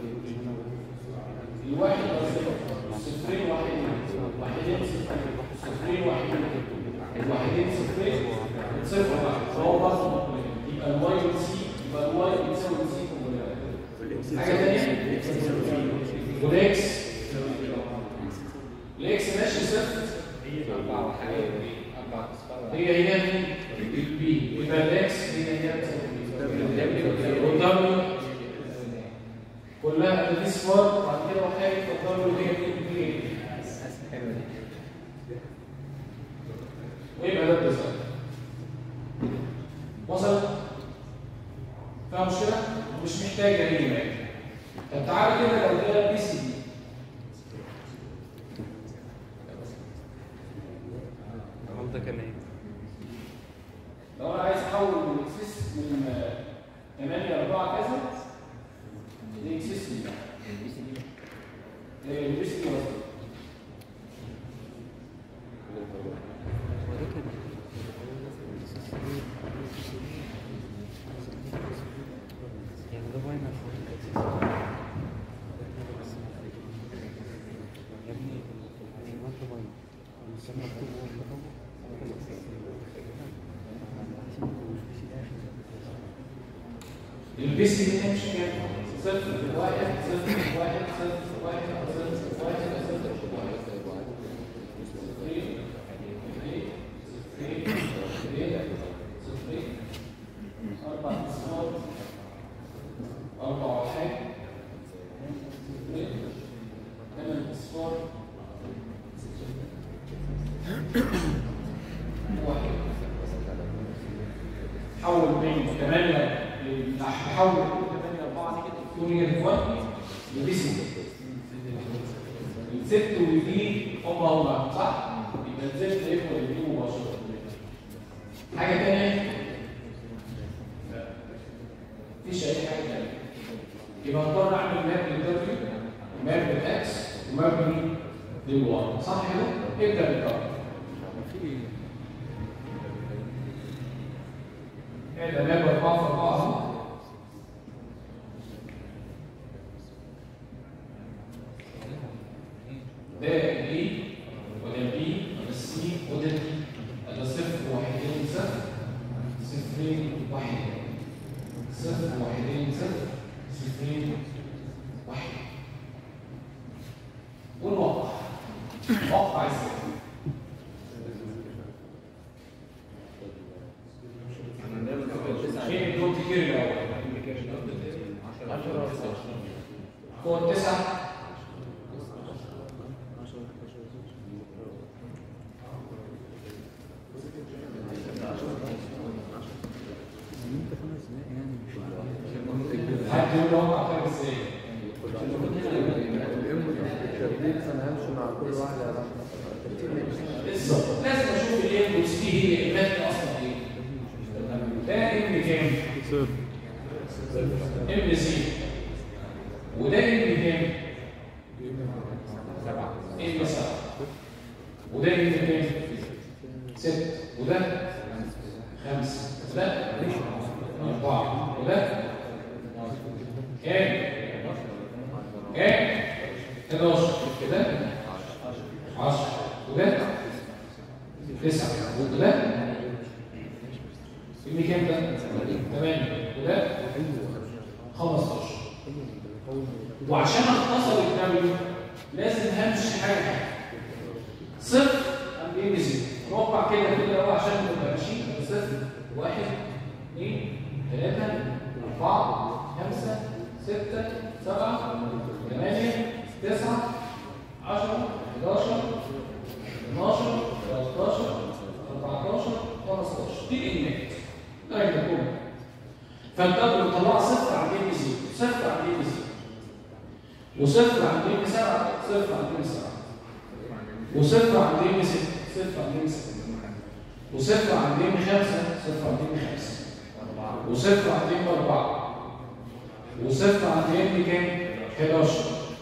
الواحد صفرين واحدين واحدين صفرين صفرين واحدين الواحدين صفرين صفر واحد فهو برضه يبقى الواي والسي يبقى الواي بتساوي السي حاجه ثانيه والاكس الاكس ماشي صفر أربعة وحاجة أربعة أصفار هي هي مين؟ البي يبقى الاكس هي هي والدبليو كلها دي صفار بعد كده وحاجه فالدبليو هي مين؟ حلوة دي ويبقى ده الديزاين وصل فيها مشكله مش محتاجه اي ماده طب تعالى كده لو ده بي سي دي الرقم ده كان ايه؟ لو انا عايز احول من اكسس من 8 ل 4 كذا دي اكسس دي البي سي دي إيه، البي سي دي قصدي هو ده كان يعني ده باين يا ابني العنوان ده باين المسمى مكتوب هو الرقم البي سي دي تمشي كام؟ صفر واحد صفر واحد صفر واحد صفر واحد صفر واحد صفرين صفرين صفرين صفرين صفرين أربع أصفار أربع واحد صفرين ثمان أصفار واحد حول بين 8 حول 8 4 كده يكون هي 1 يبقى اسمه الست والدي هم هم صح؟ يبقى الزد يكون الدي مباشرة حاجة تانية صح كده؟ ابدا بالكهرباء ابدا باب 4 في 4 اهو ده الاي وده البي وده السي وده الدي ده صفر واحدين صفر صفرين واحد صفر واحدين صفر صفرين واحد ونوقع وقع ازاي فين الدور كتير الاول هو التسعه انت خمس دقايق يعني مش حد يقول له وقع طيب ازاي الترتيب انا همشي مع كل واحده على بالظبط لازم اشوف الانبوتس دي هي الماده اصلا ايه ده ام كام صفر ام زيرو وده ام كام ام سبعه وده ام كام ست وده خمسه وده اربعه وده كام كام 11 كده 10 وده 9 وده ام كام ده 8 وده 15 وعشان اختصر الدوري لازم همشي حاجه صفر ام ام زيرو نوقع كده كده اهو عشان نبقى ماشيين صفر واحد اثنين ثلاثة أربعة خمسة ستة سبعة ثمانية تسعة عشرة 11 12 13 14 15 دي الإنمات ده يكون فالدبل بتطلع صفر على ام زيرو صفر على ام زيرو وصفر عند ام 7 صفر عند ام 7 وصفر عند ام 6 صفر عند ام 6 وصفر عند ام 5 صفر عند ام 5 وصفر عند ام 4 وصفر عند ام كام 11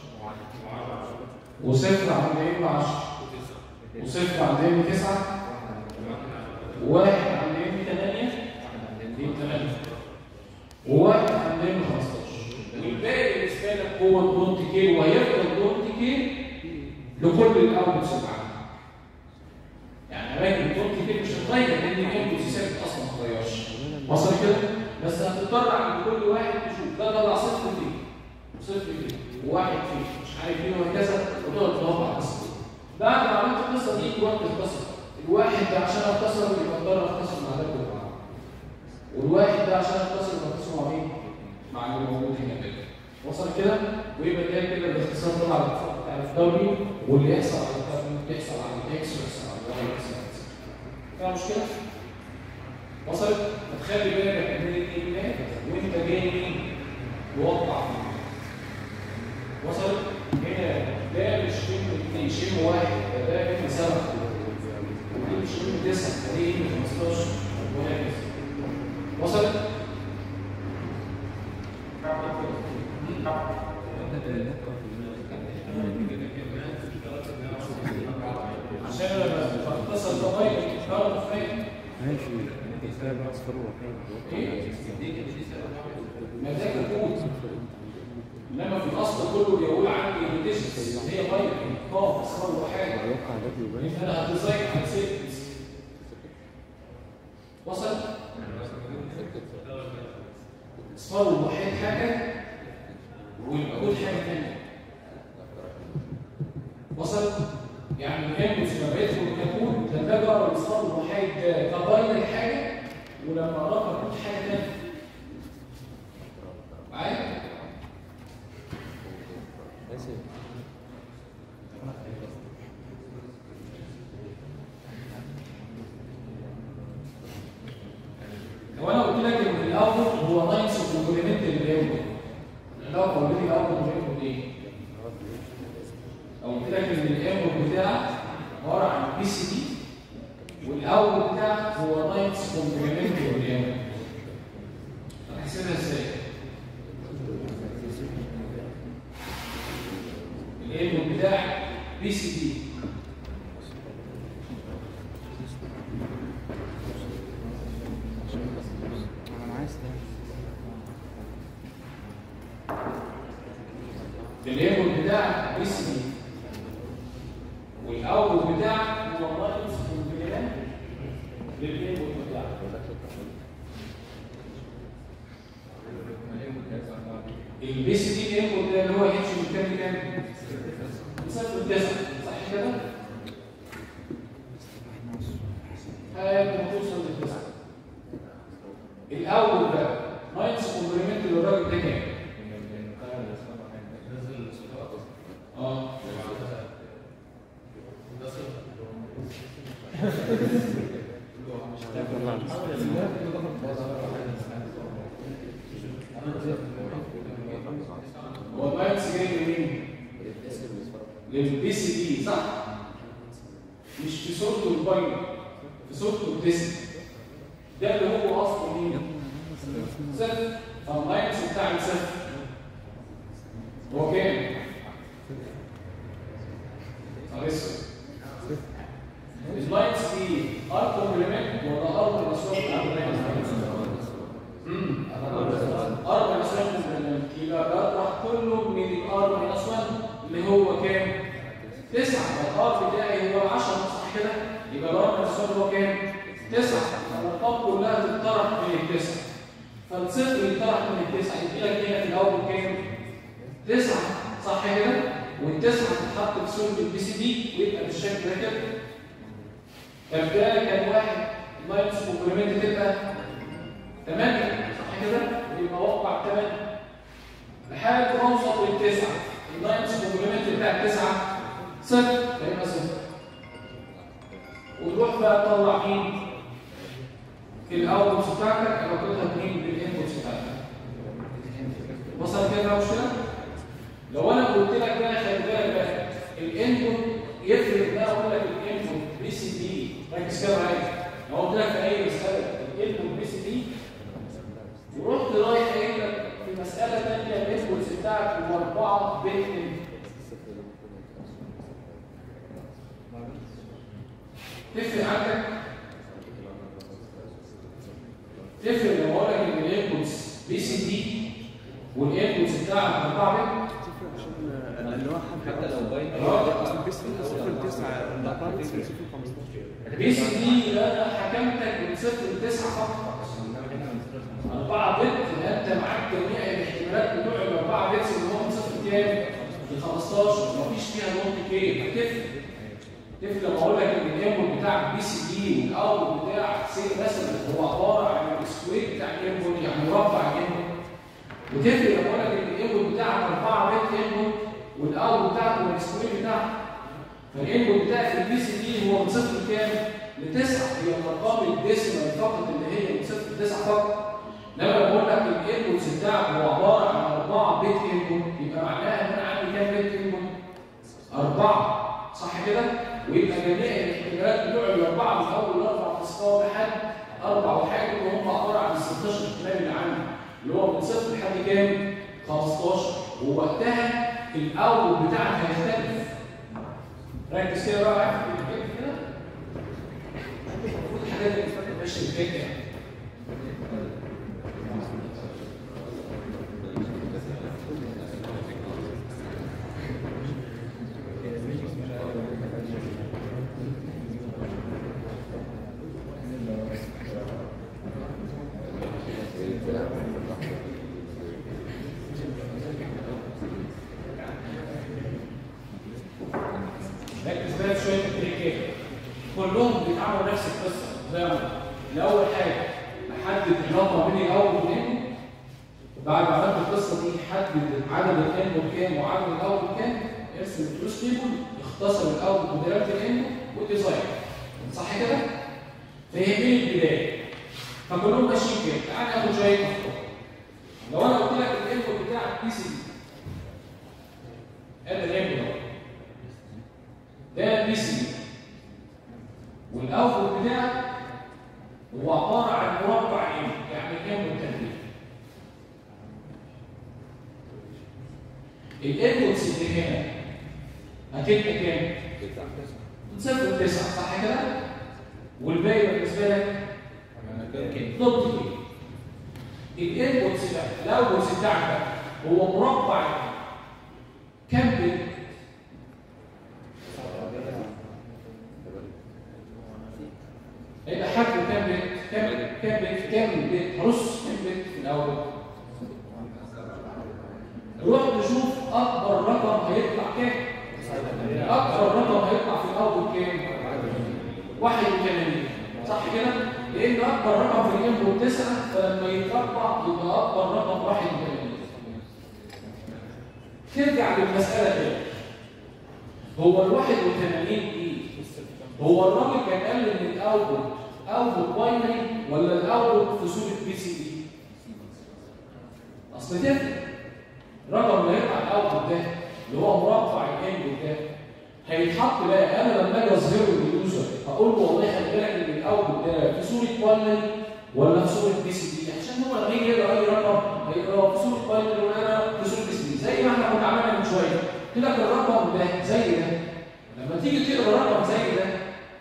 وصفر عند ام 10 وصفر عند ام 9 وواحد عند ام 8 دي 8 وواحد عند ام 15 والباقي بالنسبه لك هو الدونت كي وهيفضل دونت كي لكل الاوتبوتس اللي عندك يعني اماكن الدونت كي مش هتغير لان الانبوتس ثابت اصلا ما اتغيرش وصل كده بس هتضطر عند كل واحد تشوف ده طلع صفر فيه وصفر فيه وواحد فيه مش عارف ايه وهكذا وتقعد تدور على القصه دي بعد ما عملت القصه دي وقت القصه الواحد ده عشان اختصر يبقى اضطر اختصر مع ده كله والواحد ده عشان اختصر يبقى اختصر مع مين؟ مع اللي موجود هنا كده وصل كده ويبقى ده كده باختصار طبعا بتاع الدوري واللي يحصل على الدوري يحصل على الاكس ويحصل على الواي ويحصل على الزد. فيها مشكله؟ وصلت؟ فتخلي بالك من الايميلات وانت جاي مين؟ توقع فيه. وصلت؟ هنا ده مش كلمه شم واحد ده ده كلمه سبعه ودي مش كلمه تسعه دي كلمه 15 وهكذا. وصلت؟ عشان لما تختصر ضمائر تعرف فاهم ماشي ازاي بقى اصفر وحيد ايه؟ مزاج الكود انما في الاصل كله بيقول عندي ريديشنز هي بايت قاف اصفر وحاجه الواقع ده بيبان انت انا هديزاين على سيكونس وصل؟ اصفر وحيد حاجه والكود حاجه ثانيه وصل؟ يعني الانبوتس ما بقتش ككود ده ده جرى الاصفر الوحيد كباين الحاجه ولما قرأت كود حاجه ثانيه معايا؟ لو انا قلت لك ان الاوتبوت هو ناينس كومبلمنت للاوتبوت الاوتبوت اوريدي الاوتبوت بياخد ايه؟ لو قلت لك ان الانبوت بتاعك عباره عن بي سي دي والاوتبوت بتاعك هو ناينس كومبلمنت للاوتبوت هتحسبها ازاي؟ الانبوت بتاعك بي سي دي والاول بتاعك هو الناقص كومبلمنت للانبوت بتاعك البي سي دي انبوت ده اللي هو اتش بالتالي كام؟ صفر تسعة صح كده؟ هيبقى توصل لتسعة الأول بقى ناينس كومبلمنت للراجل ده كام؟ اه هو الناينس جاي منين؟ للبي سي دي صح؟ مش في صورته الباينر في صورته الديسك ده اللي هو اصله مين؟ صفر فاللاينس بتاع الصفر هو كام؟ طب اسود اللاينس دي ار كومبلمنت ولا ار بلس 1 ار بلس 1 كومبلمنت يبقى بطرح كله من الار بلس 1 اللي هو كام؟ 9 الار بتاعي هو 10 صح كده؟ يبقى الار بلس 1 هو كام؟ 9 الارقام كلها تتطرح من التسعه فالصفر يتطرح من التسعه يدي لك هنا في الاول كام؟ 9 صح كده؟ والتسعه تتحط في سلك البي سي دي ويبقى بالشكل ده كده فبالتالي كان واحد اللاينس كومبلمنت تبقى 8 صح كده؟ يبقى وقع 8 لحد ما اوصل للتسعه اللاينس كومبلمنت بتاع التسعه صفر هيبقى صفر وتروح بقى تطلع مين؟ في الاوتبوتس بتاعتك علاقتها بمين؟ بالانبوتس بتاعتك. وصل كده مشكله؟ لو انا قلت لك بقى خلي بالك بقى الانبوت يفرق بقى اقول لك الانبوت بي سي دي ركز كده معايا لو قلت لك في اي مساله الانبوت بي سي دي ورحت رايح قايل لك في مساله ثانيه الانبوتس بتاعك هو 4 بت تفرق عندك تفرق لو اقول لك ان الانبوتس بي سي دي والانبوتس بتاعك 4 بت تفرق عشان اللي هو حد حتى لو باين اه بس صفر تسعة الأربعة بس صفر خمستاشر بي سي دي انا حكمتك من صفر لتسعه فقط 4 بت انت معاك جميع الاحتمالات بتوع الاربعه بتس اللي هم من صفر كام؟ ل 15 مفيش فيها نقطه كام هتفرق تفرق لما اقول لك ان الانبوت بتاعك بي سي دي والاوت بتاعك سي مثلا هو عباره عن السكوير بتاع الانبوت يعني مربع الانبوت وتفرق لما اقول لك ان الانبوت بتاعك 4 بت انبوت والاوت بتاعك هو السكوير بتاعك فالانبوت بتاعك في البي سي دي هو من صفر كام؟ لتسعه هي الارقام الديسيمال فقط اللي هي من صفر لتسعه فقط لما بقول لك الانبوتس بتاعك هو عباره عن 4 بت انبوت يبقى معناها ان انا عندي كام بت انبوت؟ أربعة صح كده؟ ويبقى جميع الاحتمالات بتوع الأربعة من أول أربع أصفار لحد أربع وحاجة اللي هم عبارة عن ال 16 احتمال اللي عندي اللي هو من صفر لحد كام؟ 15 ووقتها الأول بتاعك هيختلف ركز كده بقى معايا في الكلام كده المفروض الحاجات اللي فاتت ماشية بجد يعني ركز بقى في شويه تريكات كلهم بيتعاملوا نفس القصه زي ما قلنا. الاول حاجه نحدد العلاقه ما بين الاول والانبوت بعد ما عملت القصه دي حدد عدد الانبوت كام وعدد الاول كام ارسم التروس تيبل اختصر الاول بدلاله الانبوت والديزاين صح كده؟ فيهمني البدايه فكلهم ماشيين كده تعال ناخد شويه افكار لو انا قلت لك الانبوت بتاعك بي سي ادي الانبوت اهو ده بي سي والاوتبوت بتاعك هو عباره عن مربع ام يعني كام بالترتيب الانبوتس اللي هنا هتبقى كام؟ من صفر لتسعه صح كده؟ والباقي بالنسبه لك نقطه ايه؟ الانبوتس ده الاوتبوتس بتاعك ده هو مربع كام بت؟ هيبقى حجمه كام بت؟ كام بت؟ كام بت؟ كام بت؟ هرص كام بت في الاول؟ نروح نشوف اكبر رقم هيطلع كام؟ اكبر رقم هيطلع في الاول كام؟ 81 صح كده؟ لان اكبر رقم في الانبوت 9 فلما يتربع يبقى اكبر رقم 81 ترجع للمساله تاني هو ال 81 ايه؟ هو الراجل كان قال ان الاوتبوت اوتبوت باينري ولا الاوتبوت في صوره بي سي دي؟ اصل تفرق الرقم اللي هيطلع الاوتبوت ده اللي هو مربع الانبوت ده هيتحط بقى انا لما اجي اظهره لليوزر اقول له والله خلي بالك ان الاوتبوت ده في صوره باينري ولا في صوره بي سي دي عشان هو لما يجي يقرا اي رقم هيقراه في صوره باينري ولا في صوره بي سي دي زي ما احنا كنا عملنا من شويه قلت لك الرقم ده زي ده لما تيجي تقرا رقم زي ده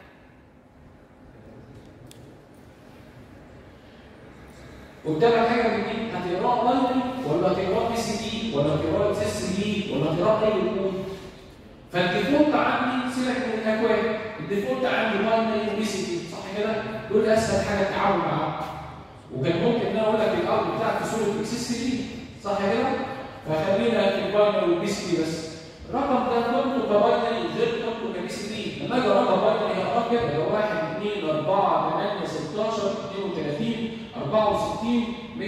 قدامك حاجه من دي هتقراها باينري ولا هتقراها بي سي دي ولا هتقراها اس دي ولا هتقراها اي كود فالديفولت عندي سيبك من الاكواد الديفولت عندي باينري وبي سي دي صح كده دول اسهل حاجه التعامل معاهم وكان ممكن ان انا اقول لك الاول بتاعك في صوره اكس اس دي صح كده فخلينا في الباينري والبي سي دي بس الرقم ده قيمته كباينري غير قيمته كبي سي دي لما اجي رقم باينري هقراه كده لو 1 2 4 8 16 32 64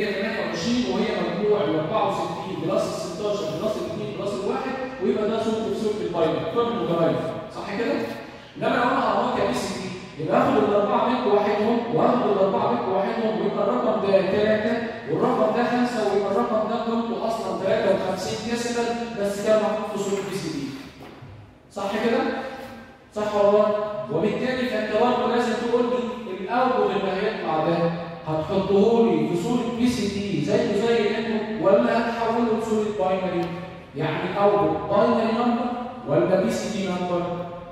128 وهي مجموع ال 64 بلس ال 16 بلس ال 2 بلس الواحد ويبقى ده صوت في صوت الباينري قيمته كباينري صح كده؟ انما لو انا هقراه كبي سي دي يبقى اخد الاربعه بيت واحدهم واخد الاربعه بيت واحدهم ويبقى الرقم ده 3 والرقم ده 5 ويبقى الرقم ده قيمته اصلا 53 ديسيبل بس كان محطوط في صوره بي سي دي صح كده؟ صح والله وبالتالي فانت برضه لازم تقول لي الاوتبوت اللي هيطلع ده هتحطه لي في صوره بي سي دي زيه زي الانبوت ولا هتحوله لصوره باينري يعني اوتبوت باينري نمبر ولا بي سي دي نمبر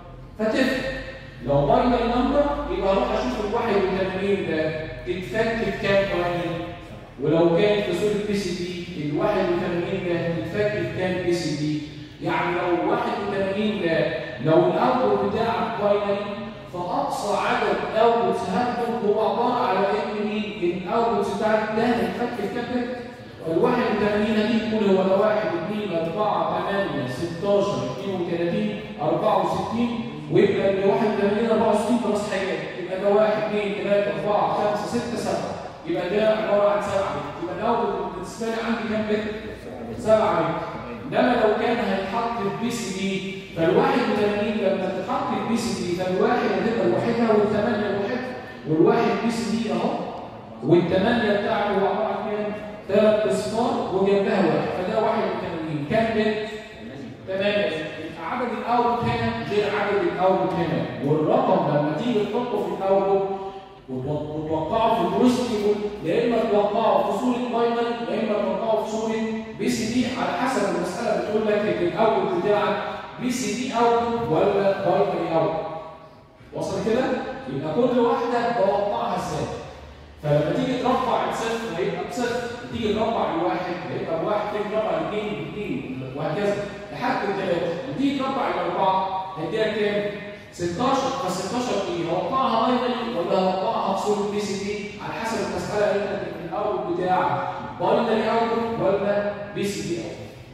فتفرق لو باينري نمبر يبقى اروح اشوف ال 81 ده تتفك في كام باينري ولو كان في صوره بي سي دي ال 81 ده تتفك في كام بي سي دي يعني لو 81 ده لو الاوتبوت بتاعك باينري فاقصى عدد اوتبوتس هاخده هو عباره على ان مين الاوتبوتس بتاعك ده هيتفك في كام بت ال 81 دي تكون هو ده 1 2 4 8 16 32 64 ويبقى ال 81 64 خلاص حاجات يبقى ده 1 2 3 4 5 6 7 يبقى ده عباره عن 7 يبقى الاوتبوت بالنسبه لي عندي كام بت؟ 7 بت انما لو كان هيتحط في بي سي دي فال 81 لما تتحط في بي سي دي فالواحد هتبقى لوحدها والثمانيه لوحدها والواحد بي سي دي اهو والثمانيه بتاعته هو عباره عن كام؟ ثلاث اصفار وجنبها واحد فده 81 كام بت؟ 8 يبقى عدد الاوت هنا غير عدد الاوت هنا والرقم لما تيجي تحطه في الاوت وتوقعه في البروستيبل يا اما توقعه في صوره باينري يا اما توقعه في صوره بي سي دي على حسب المساله بتقول لك ان الاوت بتاعك بي سي دي اوت ولا باينري اوت وصل كده؟ يبقى كل واحده بوقعها ازاي؟ فلما تيجي ترفع الصفر هيبقى بصفر تيجي ترفع الواحد هيبقى بواحد تيجي ترفع الاثنين باثنين وهكذا لحد الثلاثه وتيجي ترفع الاربعه هيديها كام؟ 16 ف 16 ايه؟ هوقعها باينري ولا هوقعها بصوره بي سي دي على حسب المساله قالت لك ان الاوت بتاعك باينري اوت ولا بي سي دي اوت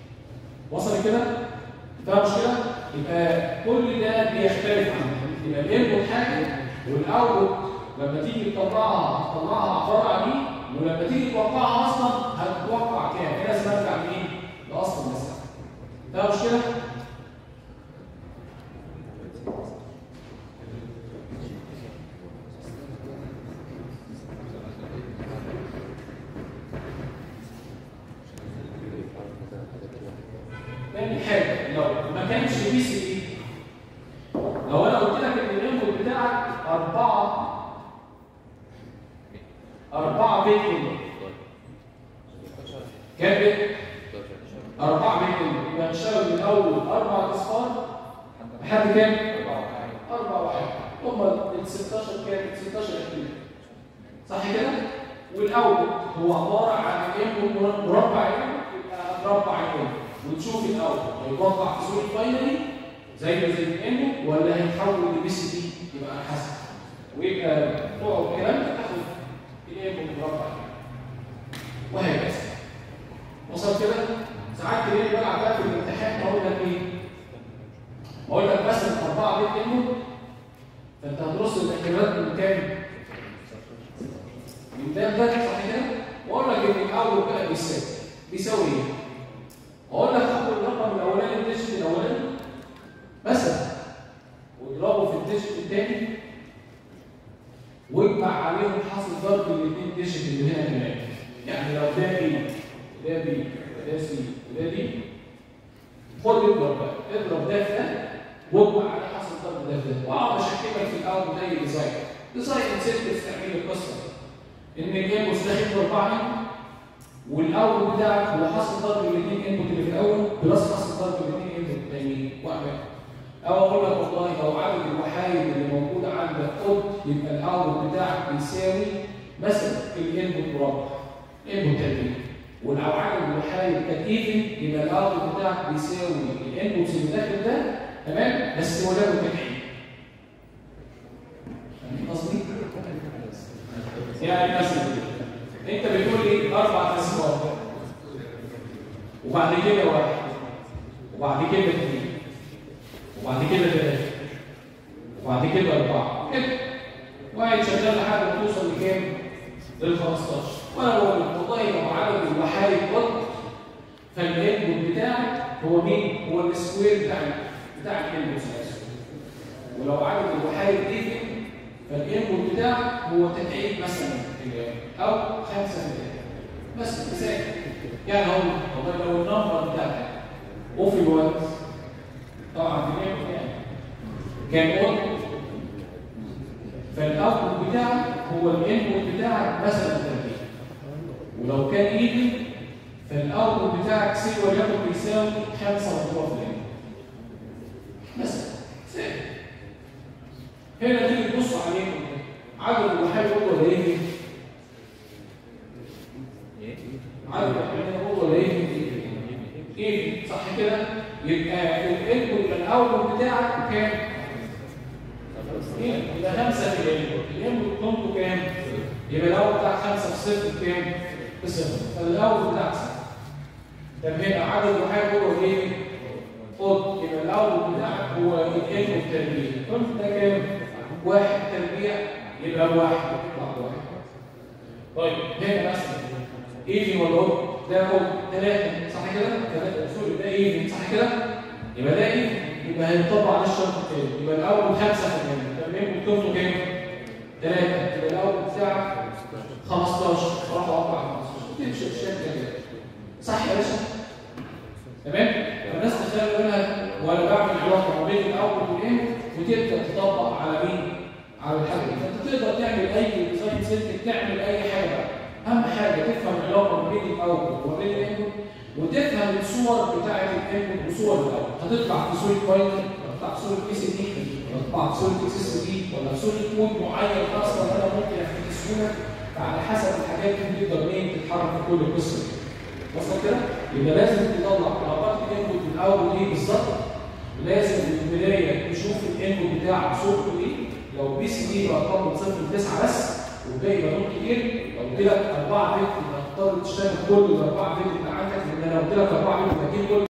وصل كده؟ فاهم مشكله؟ يبقى كل ده بيختلف عن يبقى الانبوت حاجه والاوت لما تيجي تطلعها هتطلعها عباره عن ايه؟ ولما تيجي توقعها اصلا هتتوقع كام؟ لازم ارجع لمين؟ لاصل المساله. فاهم مشكله؟ تاني حاجه لو ما كانش بي سي دي لو انا قلت لك ان الانبوت بتاعك أربعة أربعة بيت كام بيت؟ أربعة بيت يبقى نشتغل من أول أربع أصفار لحد كام؟ أربع واحد هم ال 16 كام؟ 16 كيلو صح كده؟ والأول هو عبارة عن انبوت مربع يبقى مربع انبوت وتشوف الاول هيوقع في صوره باينري زي ما زي الانبوت ولا هيتحول لبي سي دي يبقى على حسب ويبقى تقعد الكلام ده تاخد الانبوت مربع وهكذا وصل كده ساعات تلاقي بقى بقى في الامتحان اقول لك ايه اقول لك مثلا 4 بيت انبوت فانت هترص الاحتمالات من كام من ده ده صح كده واقول لك ان الاول بقى بيساوي بيساوي ايه اقول لك خد الرقم الاولاني الديجيت الاولاني مثلا واضربه في الديجيت الثاني واجمع عليهم حاصل ضرب الاثنين ديجيت اللي هنا كمان يعني لو ده بي ده بي ده سي وده دي خد اضرب بقى اضرب ده في ده واجمع عليه حاصل ضرب ده في ده واقعد اشكلك في الاول زي ديزاين ديزاين انسنتفز تعمل القصه دي ان الجيم مستخدم اربعه والاول بتاعك هو حاصل ضرب الاثنين انبوت اللي في الاول بلس حاصل ضرب الاثنين انبوت الثانيين واعمل او اقول لك والله لو عدد الوحايد اللي موجوده عندك قد يبقى الاول بتاعك بيساوي مثلا الانبوت مربع انبوت تربيع ولو عدد الوحايد كانت ايفن يبقى الاول بتاعك بيساوي الانبوتس اللي داخل ده تمام بس هو ده متكعين فاهم قصدي؟ يعني مثلا انت بتقول لي اربع تسويات وبعد كده واحد وبعد كده اثنين وبعد كده ثلاثه وبعد كده اربعه كده واحد شغال لحد ما توصل لكام؟ لل 15 وانا بقول لك والله لو عدد الوحايد قد فالانبوت بتاعك هو مين؟ هو السكوير بتاع بتاع الانبوت ولو عدد الوحايد ايفن فالانبوت بتاعك هو تكعيب مثلا او 5% بس مثال يعني هو والله لو النمبر بتاعك اوف الوقت طبعا في الانبوت يعني كان اون فالاوتبوت بتاعك هو الانبوت بتاعك مثلا تربيع ولو كان ايفن فالاوتبوت بتاعك سي وليكن بيساوي 5.4% مثلا سهل هنا تيجي تبص عليهم عدد الوحيد هو ولا ايه؟ عدد الوحيد هو ولا ايه؟ ايه صح كده؟ يبقى الانبوت الاول بتاعك كام؟ ايه؟ يبقى 5 في الانبوت، الانبوت قيمته كام؟ يبقى الاول بتاعك 5 في صفر بكام؟ بصفر، فالاول بتاعك صفر. طب هنا عدد الوحيد هو ايه؟ خد يبقى الاول بتاعك هو الانبوت تربيع، قيمته ده كام؟ واحد تربيع يبقى بواحد يطلع بواحد طيب هنا مثلا ايفي ولا هو ده هو ثلاثة صح كده؟ ثلاثة سوري ده ايفي صح كده؟ يبقى ده ايفي يبقى هيطبق على الشرط الثاني يبقى الاول خمسة في المية طب ايه بتكتبه كام؟ ثلاثة يبقى الاول بتاعك 15 راح اوقع 15 تمشي بالشكل كده صح يا باشا؟ تمام؟ فالناس تخيل منها وانا بعمل علاقة ما بين الاول والايه وتبدا تطبق على مين؟ على الحاجه دي فانت تقدر تعمل اي ديزاين سيركت تعمل اي حاجه بقى اهم حاجه تفهم العلاقه ما بين الاوتبوت وما بين الانبوت وتفهم الصور بتاعه الانبوت وصور الاوتبوت هتطلع في صوره بايثون ولا تطلع في صوره بي سي دي ولا تطلع في صوره اكس اس دي ولا في صوره كود معين اصلا انا ممكن افتكسه لك فعلى حسب الحاجات دي تقدر مين تتحرك في كل القصه دي وصل كده؟ يبقى لازم تطلع علاقات الانبوت الاول دي بالظبط لازم في البدايه تشوف الانبوت بتاع صورته ايه لو بي سي دي ارقام من صفر لتسعه بس والباقي رقم كتير لو قلت لك اربعه بت يبقى تضطر تشتغل كل الاربعه بت اللي عندك لان انا لو قلت لك اربعه بت يبقى كل